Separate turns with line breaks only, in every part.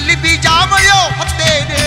ಅಲ್ಲಿ ಬೀಜಾಮಯೋ ಹೊತ್ತೇನೆ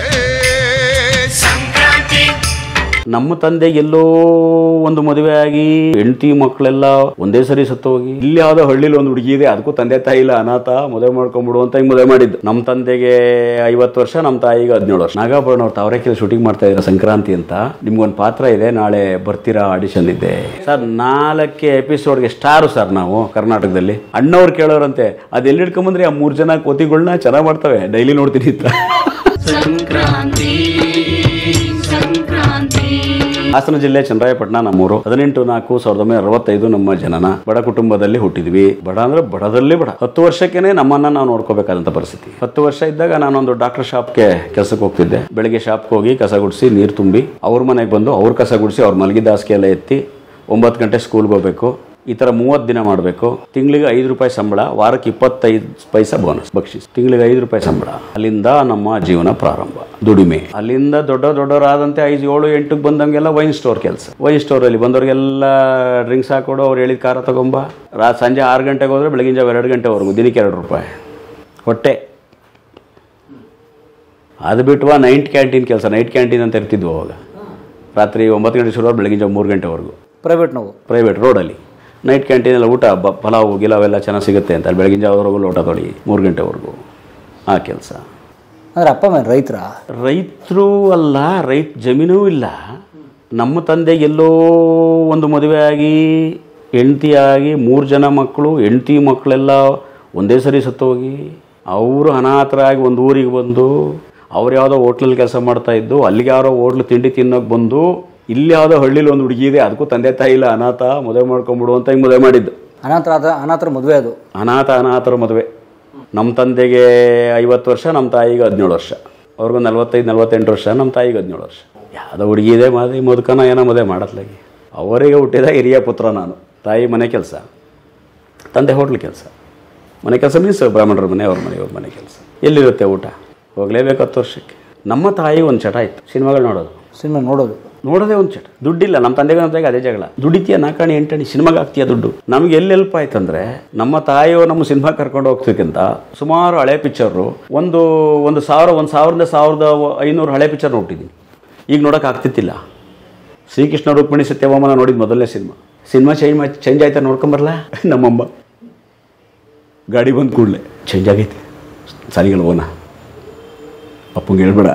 ಸಂಕ್ರಾಂತಿ
ನಮ್ಮ ತಂದೆ ಎಲ್ಲೋ ಒಂದು ಮದುವೆ ಆಗಿ ಹೆಂಡತಿ ಮಕ್ಕಳೆಲ್ಲ ಒಂದೇ ಸರಿ ಸತ್ತೋಗಿ ಇಲ್ಲಿ ಯಾವ್ದೋ ಹಳ್ಳಿಲಿ ಒಂದು ಹುಡುಗಿ ಇದೆ ಅದಕ್ಕೂ ತಂದೆ ತಾಯಿ ಇಲ್ಲ ಅನಾಥ ಮದುವೆ ಮಾಡ್ಕೊಂಡ್ಬಿಡು ಅಂತ ಹಿಂಗ್ ಮದುವೆ ಮಾಡಿದ್ದು ನಮ್ಮ ತಂದೆಗೆ ಐವತ್ತು ವರ್ಷ ನಮ್ಮ ತಾಯಿಗೆ ಹದಿನೇಳು ವರ್ಷ ನಾಗಾಭರಣ ಅವ್ರು ತಾವರೆಕೆರೆ ಶೂಟಿಂಗ್ ಮಾಡ್ತಾ ಇದ್ದಾರೆ ಸಂಕ್ರಾಂತಿ ಅಂತ ನಿಮ್ಗೊಂದು ಪಾತ್ರ ಇದೆ ನಾಳೆ ಬರ್ತೀರಾ ಆಡಿಷನ್ ಇದೆ ಸರ್ ನಾಲ್ಕೆ ಎಪಿಸೋಡ್ಗೆ ಸ್ಟಾರು ಸರ್ ನಾವು ಕರ್ನಾಟಕದಲ್ಲಿ ಅಣ್ಣವ್ರು ಕೇಳೋರಂತೆ ಅದು ಎಲ್ಲಿ ಹಿಡ್ಕೊಂಬಂದ್ರೆ ಆ ಮೂರು ಜನ ಕೋತಿಗಳನ್ನ ಚೆನ್ನಾಗಿ ಮಾಡ್ತವೆ ಡೈಲಿ ನೋಡ್ತೀನಿ ಅಂತ
ಸಂಕ್ರಾಂತಿ ಸಂಕ್ರಾಂತಿ
ಹಾಸನ ಜಿಲ್ಲೆ ಚನ್ನರಾಯಪಟ್ಟಣ ನಮ್ಮೂರು ಹದಿನೆಂಟು ನಾಲ್ಕು ಸಾವಿರದ ಒಂಬೈನೂರ ಅರವತ್ತೈದು ನಮ್ಮ ಜನನ ಬಡ ಕುಟುಂಬದಲ್ಲಿ ಹುಟ್ಟಿದ್ವಿ ಬಡ ಅಂದ್ರೆ ಬಡದಲ್ಲಿ ಬಡ ಹತ್ತು ವರ್ಷಕ್ಕೇನೆ ನಮ್ಮನ್ನ ನಾವು ನೋಡ್ಕೋಬೇಕಾದಂತ ಪರಿಸ್ಥಿತಿ ಹತ್ತು ವರ್ಷ ಇದ್ದಾಗ ನಾನೊಂದು ಡಾಕ್ಟರ್ ಶಾಪ್ಗೆ ಕೆಲಸಕ್ಕೆ ಹೋಗ್ತಿದ್ದೆ ಬೆಳಿಗ್ಗೆ ಶಾಪ್ಗೆ ಹೋಗಿ ಕಸ ಗುಡಿಸಿ ನೀರು ತುಂಬಿ ಅವ್ರ ಮನೆಗೆ ಬಂದು ಅವ್ರ ಕಸ ಗುಡಿಸಿ ಅವ್ರ ಮಲಗಿದ ಹಾಸಿಗೆ ಎಲ್ಲ ಎತ್ತಿ ಒಂಬತ್ತು ಗಂಟೆ ಸ್ಕೂಲ್ಗೆ ಹೋಗ್ಬೇಕು ಈ ಥರ ಮೂವತ್ತು ದಿನ ಮಾಡಬೇಕು ತಿಂಗಳಿಗೆ ಐದು ರೂಪಾಯಿ ಸಂಬಳ ವಾರಕ್ಕೆ ಇಪ್ಪತ್ತೈದು ಪೈಸಾ ಬೋನಸ್ ಬಕ್ಷಿಸ್ ತಿಂಗಳಿಗೆ ಐದು ರೂಪಾಯಿ ಸಂಬಳ ಅಲ್ಲಿಂದ ನಮ್ಮ ಜೀವನ ಪ್ರಾರಂಭ ದುಡಿಮೆ ಅಲ್ಲಿಂದ ದೊಡ್ಡ ದೊಡ್ಡವರಾದಂತೆ ಐದು ಏಳು ಎಂಟಕ್ಕೆ ಬಂದಂಗೆಲ್ಲ ವೈನ್ ಸ್ಟೋರ್ ಕೆಲಸ ವೈನ್ ಸ್ಟೋರಲ್ಲಿ ಬಂದವರಿಗೆಲ್ಲ ಡ್ರಿಂಕ್ಸ್ ಹಾಕೊಡು ಅವ್ರು ಹೇಳಿದ ಖಾರ ತಗೊಂಬ ರಾ ಸಂಜೆ ಆರು ಗಂಟೆಗೆ ಹೋದ್ರೆ ಬೆಳಗಿನ ಜಾವ ಎರಡು ಗಂಟೆವರೆಗೂ ದಿನಕ್ಕೆ ಎರಡು ರೂಪಾಯಿ ಹೊಟ್ಟೆ ಅದು ಬಿಟ್ಟುವ ನೈಟ್ ಕ್ಯಾಂಟೀನ್ ಕೆಲಸ ನೈಟ್ ಕ್ಯಾಂಟೀನ್ ಅಂತ ಇರ್ತಿದ್ವು ಅವಾಗ ರಾತ್ರಿ ಒಂಬತ್ತು ಗಂಟೆ ಶುರು ಬೆಳಗಿನ ಜಾವ ಮೂರು ಗಂಟೆವರೆಗೂ
ಪ್ರೈವೇಟ್ ನಾವು
ಪ್ರೈವೇಟ್ ರೋಡಲ್ಲಿ ನೈಟ್ ಕ್ಯಾಂಟೀನೆಲ್ಲ ಊಟ ಬ ಪಲಾವು ಗಿಲಾವೆಲ್ಲ ಚೆನ್ನಾಗಿ ಸಿಗುತ್ತೆ ಅಂತ ಅಲ್ಲಿ ಬೆಳಗಿನ ಜಾವವರೆಗೂ ಲೋಟ ತೊಳಿ ಮೂರು ಗಂಟೆವರೆಗೂ ಆ ಕೆಲಸ
ಅಂದ್ರೆ ಅಪ್ಪ ಅಮ್ಮ ರೈತರ
ರೈತರು ಅಲ್ಲ ರೈತ ಜಮೀನೂ ಇಲ್ಲ ನಮ್ಮ ತಂದೆ ಎಲ್ಲೋ ಒಂದು ಮದುವೆ ಆಗಿ ಹೆಂಡ್ತಿ ಆಗಿ ಮೂರು ಜನ ಮಕ್ಕಳು ಹೆಂಡ್ತಿ ಮಕ್ಕಳೆಲ್ಲ ಒಂದೇ ಸರಿ ಸತ್ತೋಗಿ ಅವರು ಅನಾಥರಾಗಿ ಒಂದು ಊರಿಗೆ ಬಂದು ಅವ್ರು ಯಾವುದೋ ಹೋಟ್ಲಲ್ಲಿ ಕೆಲಸ ಮಾಡ್ತಾ ಇದ್ದು ಅಲ್ಲಿಗೆ ಯಾರೋ ಹೋಟ್ಲು ತಿಂಡಿ ತಿನ್ನೋಕೆ ಬಂದು ಇಲ್ಲಿ ಯಾವುದೋ ಹಳ್ಳಿಲಿ ಒಂದು ಹುಡುಗಿ ಇದೆ ಅದಕ್ಕೂ ತಂದೆ ತಾಯಿ ಇಲ್ಲ ಅನಾಥ ಮದುವೆ ಮಾಡ್ಕೊಂಬಿಡು ಅಂತ ಹಿಂಗೆ ಮದುವೆ ಮಾಡಿದ್ದು
ಅನಾಥರ ಆದ ಅನಾಥರ ಮದುವೆ ಅದು
ಅನಾಥ ಅನಾಥರ ಮದುವೆ ನಮ್ಮ ತಂದೆಗೆ ಐವತ್ತು ವರ್ಷ ನಮ್ಮ ತಾಯಿಗೆ ಹದಿನೇಳು ವರ್ಷ ಅವ್ರಿಗೂ ನಲ್ವತ್ತೈದು ನಲ್ವತ್ತೆಂಟು ವರ್ಷ ನಮ್ಮ ತಾಯಿಗೆ ಹದಿನೇಳು ವರ್ಷ ಯಾವುದೋ ಹುಡುಗಿ ಇದೆ ಮಾದಿ ಮುದುಕನ ಏನೋ ಮದುವೆ ಮಾಡತ್ಲಾಗಿ ಅವರಿಗೆ ಹುಟ್ಟಿದ ಹಿರಿಯ ಪುತ್ರ ನಾನು ತಾಯಿ ಮನೆ ಕೆಲಸ ತಂದೆ ಹೋಟ್ಲ್ ಕೆಲಸ ಮನೆ ಕೆಲಸ ಮೀನ್ಸ್ ಬ್ರಾಹ್ಮಣರ ಮನೆ ಅವ್ರ ಮನೆ ಅವ್ರ ಮನೆ ಕೆಲಸ ಎಲ್ಲಿರುತ್ತೆ ಊಟ ಹೋಗಲೇಬೇಕು ಹತ್ತು ವರ್ಷಕ್ಕೆ ನಮ್ಮ ತಾಯಿ ಒಂದು ಚಟ ಇತ್ತು ಸಿನಿಮಾಗಳು ನೋಡೋದು
ಸಿನಿಮಾ ನೋಡೋದು
ನೋಡೋದೇ ಒಂದು ಚಟ ದುಡ್ಡಿಲ್ಲ ನಮ್ಮ ತಂದೆಗೆ ನಮ್ಮ ತಾಯಿಗೆ ಅದೇ ಜಗಳ ದುಡಿತೀಯ ನಾಲ್ಕಣಿ ಎಂಟಣಿ ಸಿನಿಮಾಗೆ ಹಾಕ್ತೀಯ ದುಡ್ಡು ನಮ್ಗೆ ಎಲ್ಲಿ ಹೆಲ್ಪ್ ಆಯ್ತಂದ್ರೆ ನಮ್ಮ ತಾಯಿಯೋ ನಮ್ಮ ಸಿನಿಮಾ ಕರ್ಕೊಂಡು ಹೋಗ್ತಕ್ಕಿಂತ ಸುಮಾರು ಹಳೆ ಪಿಕ್ಚರು ಒಂದು ಒಂದು ಸಾವಿರ ಒಂದು ಸಾವಿರದ ಸಾವಿರದ ಐನೂರು ಹಳೆ ಪಿಕ್ಚರ್ ನೋಡ್ತಿದ್ದೀನಿ ಈಗ ನೋಡೋಕೆ ಆಗ್ತಿತ್ತಿಲ್ಲ ಶ್ರೀಕೃಷ್ಣ ರುಕ್ಮಿಣಿ ಸತ್ಯಭಾಮನ ನೋಡಿದ ಮೊದಲನೇ ಸಿನಿಮಾ ಸಿನಿಮಾ ಚೇಂಜ್ ಮಾಡಿ ಚೇಂಜ್ ಆಯ್ತಾ ನೋಡ್ಕೊಂಬರಲ್ಲ ನಮ್ಮಮ್ಮ ಗಾಡಿ ಬಂದ ಕೂಡಲೇ ಚೇಂಜ್ ಆಗೈತೆ ಸಾಲಿಗಳು ಓನ ಅಪ್ಪಂಗೆ ಹೇಳ್ಬೇಡ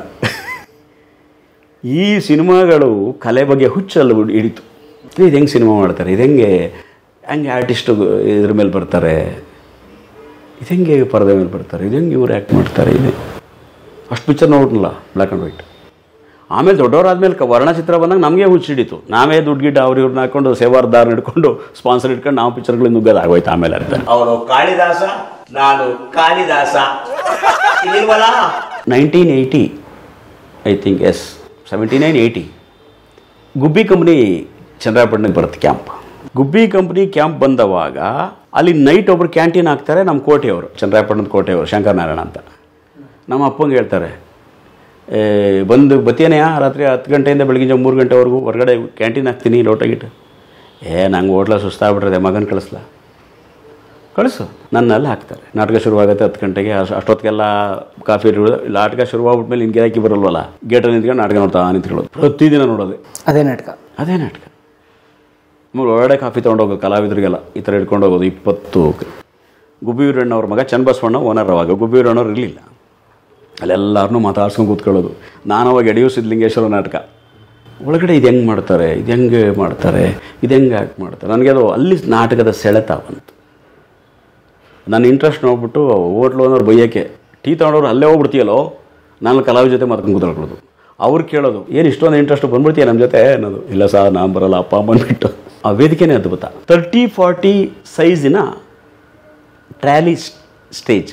ಈ ಸಿನಿಮಾಗಳು ಕಲೆ ಬಗ್ಗೆ ಹುಚ್ಚಲ್ಲಿ ಹಿಡಿತು ಇದು ಹೆಂಗೆ ಸಿನಿಮಾ ಮಾಡ್ತಾರೆ ಇದು ಹೆಂಗೆ ಹೆಂಗೆ ಆರ್ಟಿಸ್ಟು ಇದ್ರ ಮೇಲೆ ಬರ್ತಾರೆ ಇದು ಹೆಂಗೆ ಪರದೆ ಮೇಲೆ ಬರ್ತಾರೆ ಇದು ಹೆಂಗೆ ಇವ್ರು ಆ್ಯಕ್ಟ್ ಮಾಡ್ತಾರೆ ಇದು ಅಷ್ಟು ಪಿಕ್ಚರ್ ನೋಡ್ನಲ್ಲ ಬ್ಲ್ಯಾಕ್ ಆ್ಯಂಡ್ ವೈಟ್ ಆಮೇಲೆ ದೊಡ್ಡವರಾದ್ಮೇಲೆ ಕ ವರ್ಣಚಿತ್ರ ಬಂದಾಗ ನಮಗೆ ಹುಚ್ಚು ಹಿಡಿತು ನಾವೇ ದುಡ್ಡು ಗಿಡ್ಡ ಅವ್ರು ಇವ್ರನ್ನ ಹಾಕೊಂಡು ಸೇವಾರ್ದಾರ್ ಹಿಡ್ಕೊಂಡು ಸ್ಪಾನ್ಸರ್ ಇಟ್ಕೊಂಡು ನಾವು ಪಿಕ್ಚರ್ಗಳು ನುಗ್ಗೋದು ಆಗೋಯ್ತು ಆಮೇಲೆ ಅರ್ಥ
ಅವನು ಕಾಳಿದಾಸ ನಾನು ಕಾಳಿದಾಸ ಇಲ್ವಲ್ಲ
nineteen eighty I think yes seventy nine eighty Gubbi company ಚಂದ್ರಾಪಟ್ಟಣಕ್ಕೆ ಬರುತ್ತೆ ಕ್ಯಾಂಪ್ ಗುಬ್ಬಿ ಕಂಪ್ನಿ ಕ್ಯಾಂಪ್ ಬಂದವಾಗ ಅಲ್ಲಿ ನೈಟ್ ಒಬ್ರು ಕ್ಯಾಂಟೀನ್ ಹಾಕ್ತಾರೆ ನಮ್ಮ ಕೋಟೆಯವರು ಚಂದ್ರಾಪಟ್ಟಣದ ಕೋಟೆಯವರು ಶಂಕರ ನಾರಾಯಣ ಅಂತ ನಮ್ಮ ಅಪ್ಪಂಗೆ ಹೇಳ್ತಾರೆ ಏ ಬಂದು ಬತ್ತೇನೆಯಾ ರಾತ್ರಿ ಹತ್ತು ಗಂಟೆಯಿಂದ ಬೆಳಗಿನ ಮೂರು ಗಂಟೆವರೆಗೂ ಹೊರಗಡೆ ಕ್ಯಾಂಟೀನ್ ಹಾಕ್ತೀನಿ ಲೋಟ ಗಿಟ್ಟು ಏ ನಂಗೆ ಹೋಟ್ಲ ಸುಸ್ತಾಗ್ಬಿಟ್ರೆ ಮಗನ ಕಳಿಸ್ಲಾ ಕಳಿಸು ನನ್ನಲ್ಲಿ ಹಾಕ್ತಾರೆ ನಾಟಕ ಶುರುವಾಗುತ್ತೆ ಹತ್ತು ಗಂಟೆಗೆ ಅಷ್ಟು ಅಷ್ಟೊತ್ತಿಗೆಲ್ಲ ಕಾಫಿ ಇಡುವುದು ನಾಟಕ ಶುರುವಾಗ್ಬಿಟ್ಮೇಲೆ ನಿನ್ಗೆ ಗಿರಾಕಿ ಬರಲ್ವಲ್ಲ ಗೇಟಲ್ಲಿ ನಿಂತ್ಕೊಂಡು ನಾಟಕ ನೋಡ್ತಾ ನಿಂತ್ಕೊಳ್ಳೋದು ಪ್ರತಿದಿನ ನೋಡೋದೆ
ಅದೇ ನಾಟಕ
ಅದೇ ನಾಟಕ ಆಮೇಲೆ ಒಳಗಡೆ ಕಾಫಿ ತೊಗೊಂಡೋಗೋದು ಕಲಾವಿದರಿಗೆಲ್ಲ ಈ ಥರ ಇಟ್ಕೊಂಡು ಹೋಗೋದು ಇಪ್ಪತ್ತು ಗುಬ್ಬಿ ವೀರಣ್ಣ ಅವ್ರ ಮಗ ಚನ್ನಬಸವಣ್ಣ ಓನರ್ ಅವಾಗ ಗುಬ್ಬಿ ವೀರಣ್ಣವ್ರು ಇರಲಿಲ್ಲ ಅಲ್ಲೆಲ್ಲರನ್ನೂ ಮಾತಾಡ್ಸ್ಕೊಂಡು ಕೂತ್ಕೊಳ್ಳೋದು ನಾನು ಅವಾಗ ಯಡಿಯೂರು ಸಿದ್ಧಲಿಂಗೇಶ್ವರ ನಾಟಕ ಒಳಗಡೆ ಇದು ಹೆಂಗೆ ಮಾಡ್ತಾರೆ ಇದು ಹೆಂಗೆ ಮಾಡ್ತಾರೆ ಇದು ಹೆಂಗೆ ಆ್ಯಕ್ಟ್ ಮಾಡ್ತಾರೆ ನನಗೆ ಅದು ಅಲ್ಲಿ ನಾಟಕದ ಸೆಳೆತ ಬಂತು ನನ್ನ ಇಂಟ್ರೆಸ್ಟ್ ನೋಡ್ಬಿಟ್ಟು ಹೋಟ್ಲು ಅನ್ನೋರು ಬೈಯೋಕ್ಕೆ ಟೀ ತೊಗೊಂಡವ್ರು ಅಲ್ಲೇ ಹೋಗ್ಬಿಡ್ತೀಯಲ್ಲೋ ನಾನು ಕಲಾವಿದ ಜೊತೆ ಮಾತ್ಕೊಂಡು ಕೂತ್ಕೊಳ್ಳೋದು ಅವ್ರು ಕೇಳೋದು ಏನು ಇಷ್ಟೊಂದು ಇಂಟ್ರೆಸ್ಟ್ ಬಂದ್ಬಿಡ್ತೀಯ ನಮ್ಮ ಜೊತೆ ಅನ್ನೋದು ಇಲ್ಲ ಸರ್ ನಾನು ಬರಲ್ಲ ಅಪ್ಪ ಬಂದ್ಬಿಟ್ಟು ಆ ವೇದಿಕೆನೇ ಅದ್ಭುತ ತರ್ಟಿ ಫಾರ್ಟಿ ಸೈಜಿನ ಟ್ರ್ಯಾಲಿ ಸ್ಟೇಜ್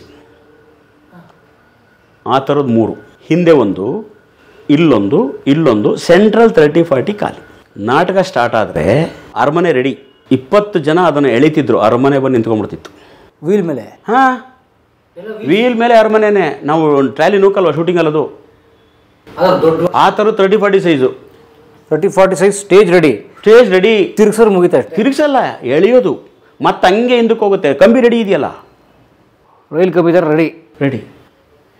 ಆ ಥರದ್ದು ಮೂರು ಹಿಂದೆ ಒಂದು ಇಲ್ಲೊಂದು ಇಲ್ಲೊಂದು ಸೆಂಟ್ರಲ್ ತರ್ಟಿ ಫಾರ್ಟಿ ಖಾಲಿ ನಾಟಕ ಸ್ಟಾರ್ಟ್ ಆದರೆ ಅರಮನೆ ರೆಡಿ ಇಪ್ಪತ್ತು ಜನ ಅದನ್ನು ಎಳಿತಿದ್ರು ಅರಮನೆ ಬಂದು ನಿಂತ್ಕೊಂಡ್ಬಿಡ್ತಿತ್ತು
ವೀಲ್ ಮೇಲೆ
ಹಾಂ ವೀಲ್ ಮೇಲೆ ಅರಮನೆನೇ ನಾವು ಟ್ರ್ಯಾಲಿ ನೂಕಲ್ವ ಶೂಟಿಂಗ್ ಅಲ್ಲದು ಆ ಥರ thirty forty size
thirty forty size stage ready
stage ready
ತಿರ್ಗ್ಸೋರು ಮುಗಿತಾ ಅಷ್ಟೇ
ತಿರುಗಿಸಲ್ಲ ಎಳೆಯೋದು ಮತ್ತೆ ಹಂಗೆ ಹಿಂದಕ್ಕೆ ಹೋಗುತ್ತೆ ಕಂಬಿ ರೆಡಿ ಇದೆಯಲ್ಲ
ರೈಲ್ ಕಬ್ಬಿದಾರೆ ರೆಡಿ
ರೆಡಿ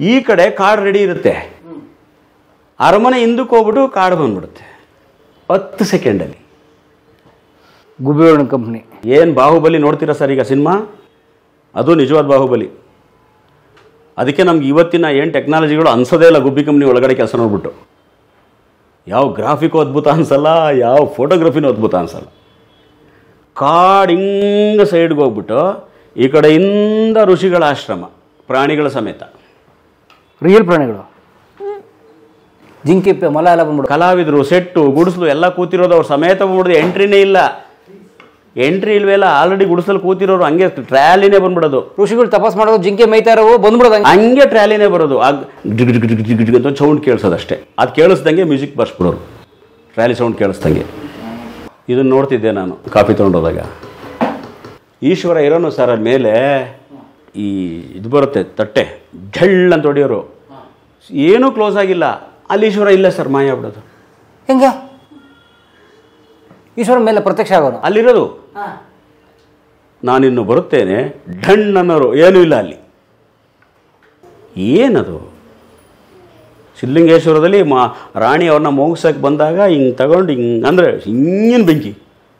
ಈ ಕಡೆ ಕಾಡು ರೆಡಿ ಇರುತ್ತೆ ಅರಮನೆ ಹಿಂದಕ್ಕೆ ಹೋಗ್ಬಿಟ್ಟು ಕಾಡು ಬಂದ್ಬಿಡುತ್ತೆ ಹತ್ತು ಸೆಕೆಂಡಲ್ಲಿ
ಗುಬ್ಬಿವರ್ಣ ಕಂಪ್ನಿ
ಏನು ಬಾಹುಬಲಿ ನೋಡ್ತೀರಾ ಸರ್ ಈಗ ಸಿನಿಮಾ ಅದು ನಿಜವಾದ ಬಾಹುಬಲಿ ಅದಕ್ಕೆ ನಮ್ಗೆ ಇವತ್ತಿನ ಏನು ಟೆಕ್ನಾಲಜಿಗಳು ಅನ್ಸೋದೇ ಇಲ್ಲ ಗುಬ್ಬಿ ಕಂಪ್ನಿ ಒಳಗಡೆ ಕೆಲಸ ನೋಡ್ಬಿಟ್ಟು ಯಾವ ಗ್ರಾಫಿಕ್ ಅದ್ಭುತ ಅನ್ಸಲ್ಲ ಯಾವ ಫೋಟೋಗ್ರಫಿನೂ ಅದ್ಭುತ ಅನ್ಸಲ್ಲ ಕಾಡು ಹಿಂಗೆ ಸೈಡ್ಗೆ ಹೋಗ್ಬಿಟ್ಟು ಈ ಕಡೆಯಿಂದ ಋಷಿಗಳ ಆಶ್ರಮ ಪ್ರಾಣಿಗಳ ಸಮೇತ
ರಿಯಲ್ ಪ್ರಾಣಿಗಳು ಜಿಂಕೆ ಪ- ಮೊಲ ಎಲ್ಲ ಬಂದ್ಬಿಡು
ಕಲಾವಿದರು ಸೆಟ್ಟು ಗುಡಿಸಲು ಎಲ್ಲ ಕೂತಿರೋದು ಅವ್ರು ಸಮೇತ ಬಂದ್ಬಿಡೋದು ಎಂಟ್ರಿನೇ ಇಲ್ಲ ಎಂಟ್ರಿ ಇಲ್ವೆಲ್ಲ ಆಲ್ರೆಡಿ ಗುಡಿಸಲು ಕೂತಿರೋರು ಹಂಗೆ ಟ್ರ್ಯಾಲಿನೇ ಬಂದ್ಬಿಡೋದು
ಋಷಿಗಳು ತಪಾಸ್ ಮಾಡೋದು ಜಿಂಕೆ ಮೇಯ್ತಾ ಇರೋವು ಬಂದ್ಬಿಡೋದು ಹಂಗೆ.
ಹಂಗೆ ಟ್ರ್ಯಾಲಿನೇ ಬರೋದು ಆಗ ಜಿಗ್ ಜಿಗ್ ಜಿಗ್ ಜಿಗ್ ಜಿಗ್ ಅಂತ ಸೌಂಡ್ ಕೇಳಿಸೋದಷ್ಟೇ ಅದು ಕೇಳಿಸ್ದಂಗೆ ಮ್ಯೂಸಿಕ್ ಬರ್ಸ್ಬಿಡೋರು ಟ್ರ್ಯಾಲಿ ಸೌಂಡ್ ಕೇಳಿಸ್ದಂಗೆ ಇದನ್ನು ನೋಡ್ತಿದ್ದೆ ನಾನು ಕಾಫಿ ತೊಗೊಂಡೋದಾಗ ಈಶ್ವರ ಇರೋನು ಸರ್ ಅದ್ ಮೇಲೆ ಈ ಇದು ಬರುತ್ತೆ ತಟ್ಟೆ ಝಳ್ ಅಂತ ಹೊಡಿಯೋರು ಏನೂ ಕ್ಲೋಸ್ ಆಗಿಲ್ಲ ಅಲ್ಲಿ ಈಶ್ವರ ಇಲ್ಲ ಸರ್ ಮಾಯ ಆಗ್ಬಿಡೋದು
ಹೆಂಗ ಈಶ್ವರ ಮೇಲೆ ಪ್ರತ್ಯಕ್ಷ ಆಗೋನು
ಅಲ್ಲಿರೋದು ನಾನಿನ್ನು ಬರುತ್ತೇನೆ ಢಣ್ ಅನ್ನೋರು ಏನೂ ಇಲ್ಲ ಅಲ್ಲಿ ಏನದು ಸಿದ್ಧಲಿಂಗೇಶ್ವರದಲ್ಲಿ ಮಾ ರಾಣಿ ಅವ್ರನ್ನ ಮೋಗಿಸಕ್ಕೆ ಬಂದಾಗ ಹಿಂಗೆ ತಗೊಂಡು ಹಿಂಗೆ ಅಂದರೆ ಹಿಂಗಿನ ಬೆಂಕಿ